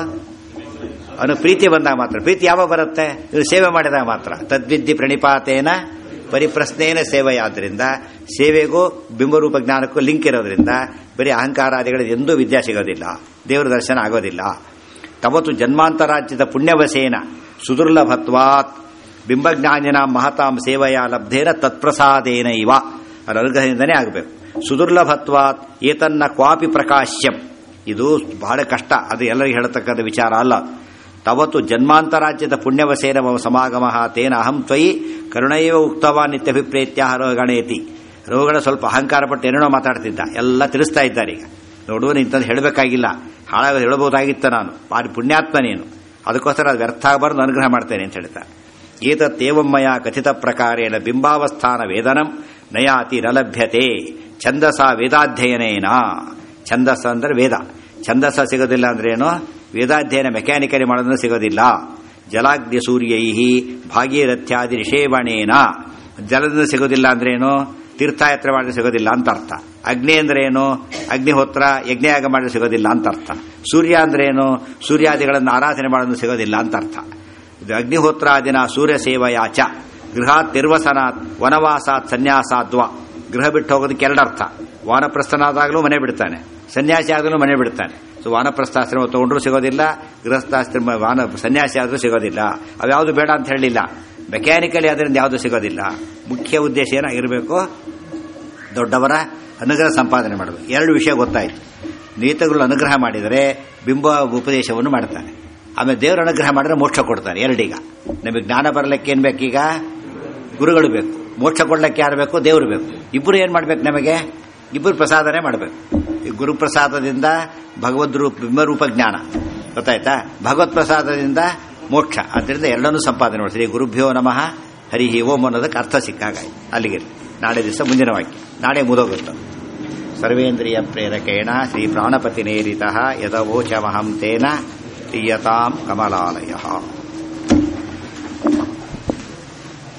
ಅವನು ಪ್ರೀತಿ ಬಂದಾಗ ಮಾತ್ರ ಪ್ರೀತಿ ಯಾವಾಗ ಬರುತ್ತೆ ಇವ್ರು ಸೇವೆ ಮಾಡಿದಾಗ ಮಾತ್ರ ತದ್ವಿದ್ಧಿ ಪ್ರಣಿಪಾತೇನ ಪರಿಪ್ರಶ್ನೇನ ಸೇವೆಯಾದ್ರಿಂದ ಸೇವೆಗೂ ಬಿಂಬರೂಪ ಜ್ಞಾನಕ್ಕೂ ಲಿಂಕ್ ಇರೋದ್ರಿಂದ ಬರೀ ಅಹಂಕಾರಾದಿಗಳ ಎಂದೂ ವಿದ್ಯಾ ಸಿಗೋದಿಲ್ಲ ದೇವರ ದರ್ಶನ ಆಗೋದಿಲ್ಲ ತವತ್ತು ಜನ್ಮಾಂತರಾಜ್ಯದ ಪುಣ್ಯವಸೇನ ಸುದುರ್ಲಭತ್ವಾತ್ ಬಿಂಬಜ್ಞಾನಿನ ಮಹತಾಂ ಸೇವೆಯ ಲಬ್ಧೇನ ತತ್ಪ್ರಸಾದೇನ ಇವ ಅದರ ಅನುಗ್ರಹದಿಂದನೇ ಆಗಬೇಕು ಸುದುರ್ಲಭತ್ವಾತ್ ಏತನ್ನ ಕ್ವಾಪಿ ಪ್ರಕಾಶ್ಯಂ ಇದು ಬಹಳ ಕಷ್ಟ ಅದು ಎಲ್ಲರಿಗೂ ಹೇಳತಕ್ಕಂಥ ವಿಚಾರ ಅಲ್ಲ ತವತ್ತು ಜನ್ಮಾಂತರಾಜ್ಯದ ಪುಣ್ಯವಸೇನ ಮಮ ಸಮಾಗಮ ತೇನ ಅಹಂ ತ್ವಯಿ ಕರುಣೈವ ಉಕ್ತವಾನ್ ನಿತ್ಯಭಿಪ್ರೇತ್ಯ ರೋಗಣೇತಿ ರೋಗಣ ಸ್ವಲ್ಪ ಅಹಂಕಾರ ಪಟ್ಟು ಏನೇನೋ ಮಾತಾಡ್ತಿದ್ದ ಎಲ್ಲ ತಿಳಿಸ್ತಾ ಇದ್ದಾರೆ ಈಗ ನೋಡು ಇಂಥದ್ದು ಹೇಳಬೇಕಾಗಿಲ್ಲ ಹಾಳಾಗೋದು ಹೇಳಬಹುದಾಗಿತ್ತ ನಾನು ಭಾರಿ ಪುಣ್ಯಾತ್ಮ ನೀನು ಅದಕ್ಕೋಸ್ಕರ ಅದು ವ್ಯರ್ಥ ಆಗಬಾರ್ದು ಅನುಗ್ರಹ ಮಾಡ್ತೇನೆ ಅಂತ ಹೇಳ್ತಾರೆ ಏತತ್ತೇವಮ್ಮಯ ಕಥಿತ ಪ್ರಕಾರೇಣ ಬಿಂಬಾವಸ್ಥಾನ ವೇದನಂ ನಯಾತಿ ನಲಭ್ಯತೆ ಛಂದಸ ವೇದಾಧ್ಯಯನೇನ ಛಂದಸ್ಸ ಅಂದ್ರೆ ವೇದ ಛಂದಸ್ಸ ಸಿಗೋದಿಲ್ಲ ಅಂದ್ರೆ ಏನು ವೇದಾಧ್ಯಯನ ಮೆಕ್ಯಾನಿಕಲಿ ಮಾಡೋದನ್ನು ಸಿಗೋದಿಲ್ಲ ಜಲಾಗ್ನಿ ಸೂರ್ಯೈ ಭಾಗೀರಥ್ಯಾದಿ ನಿಷೇವಣೇನ ಜಲದಿಂದ ಸಿಗೋದಿಲ್ಲ ಅಂದ್ರೇನು ತೀರ್ಥಯಾತ್ರೆ ಮಾಡಿದ್ರೆ ಸಿಗೋದಿಲ್ಲ ಅಂತ ಅರ್ಥ ಅಗ್ನಿ ಅಂದ್ರೆ ಏನು ಅಗ್ನಿಹೋತ್ರ ಯಜ್ಞಯಾಗ ಮಾಡಿದ್ರೆ ಸಿಗೋದಿಲ್ಲ ಅಂತ ಅರ್ಥ ಸೂರ್ಯ ಅಂದ್ರೆ ಏನು ಸೂರ್ಯಾದಿಗಳನ್ನು ಆರಾಧನೆ ಮಾಡೋದು ಸಿಗೋದಿಲ್ಲ ಅಂತ ಅರ್ಥ ಇದು ಅಗ್ನಿಹೋತ್ರಾದಿನ ಸೂರ್ಯ ಸೇವಯಾಚ ಗೃಹಾತ್ ನಿರ್ವಸನಾತ್ ವನವಾಸಾತ್ ಸನ್ಯಾಸಾದ್ವ ಗೃಹ ಬಿಟ್ಟು ಹೋಗೋದಕ್ಕೆ ಎರಡರ್ಥ ವಾನಪ್ರಸ್ಥನಾದಾಗಲೂ ಮನೆ ಬಿಡ್ತಾನೆ ಸನ್ಯಾಸಿ ಆದಲೂ ಮನೆ ಬಿಡ್ತಾನೆ ಸೊ ವಾನಪ್ರಸ್ಥಾಶ್ರಮ ತಗೊಂಡ್ರೂ ಸಿಗೋದಿಲ್ಲ ಗೃಹಸ್ಥಾಶ್ರಮ ವಾನ ಸನ್ಯಾಸಿ ಆದರೂ ಸಿಗೋದಿಲ್ಲ ಅವ್ಯಾವುದು ಬೇಡ ಅಂತ ಹೇಳಲಿಲ್ಲ ಮೆಕ್ಯಾನಿಕಲಿ ಅದರಿಂದ ಯಾವುದು ಸಿಗೋದಿಲ್ಲ ಮುಖ್ಯ ಉದ್ದೇಶ ಏನಾಗಿರಬೇಕು ದೊಡ್ಡವರ ಅನುಗ್ರಹ ಸಂಪಾದನೆ ಮಾಡಬೇಕು ಎರಡು ವಿಷಯ ಗೊತ್ತಾಯಿತು ನೀತಗಳು ಅನುಗ್ರಹ ಮಾಡಿದರೆ ಬಿಂಬ ಉಪದೇಶವನ್ನು ಮಾಡ್ತಾನೆ ಆಮೇಲೆ ದೇವರ ಅನುಗ್ರಹ ಮಾಡಿದ್ರೆ ಮೋಕ್ಷ ಕೊಡ್ತಾನೆ ಎರಡೀಗ ನಮಗೆ ಜ್ಞಾನ ಬರಲಿಕ್ಕೆ ಏನ್ ಬೇಕೀಗ ಗುರುಗಳು ಬೇಕು ಮೋಕ್ಷ ಕೊಡ್ಲಿಕ್ಕೆ ಯಾರು ಬೇಕು ದೇವರು ಬೇಕು ಇಬ್ಬರು ಏನ್ ಮಾಡ್ಬೇಕು ನಮಗೆ ಇಬ್ಬರು ಪ್ರಸಾದನೆ ಮಾಡಬೇಕು ಈ ಗುರು ಪ್ರಸಾದದಿಂದ ಭಗವದ್ ರೂಪ ಬಿಂಬರೂಪ ಜ್ಞಾನ ಗೊತ್ತಾಯ್ತಾ ಭಗವತ್ ಪ್ರಸಾದದಿಂದ ಮೋಕ್ಷ ಅದರಿಂದ ಎರಡನ್ನೂ ಸಂಪಾದನೆ ಮಾಡ್ತೀರಿ ಗುರುಭ್ಯೋ ನಮಃ ಹರಿ ಓಂ ಅನ್ನೋದಕ್ಕೆ ಅರ್ಥ ಸಿಕ್ಕಾಗಾಯಿ ಅಲ್ಲಿಗೆ ನಾಳೆ ದಿವಸ ಮುಂದಿನ ವಾಕ್ಯ ನಾಳೆ ಮುದೋಗುತ್ತೆ ಸರ್ವೇಂದ್ರಿಯ ಪ್ರೇರಕೇಣ ಶ್ರೀ ಪ್ರಾಣಪತಿ ನೇರಿತ ಯದವೋಚಮಹಂ ತೇನ ಪ್ರಿಯತಾಂ ಕಮಲಾಲಯ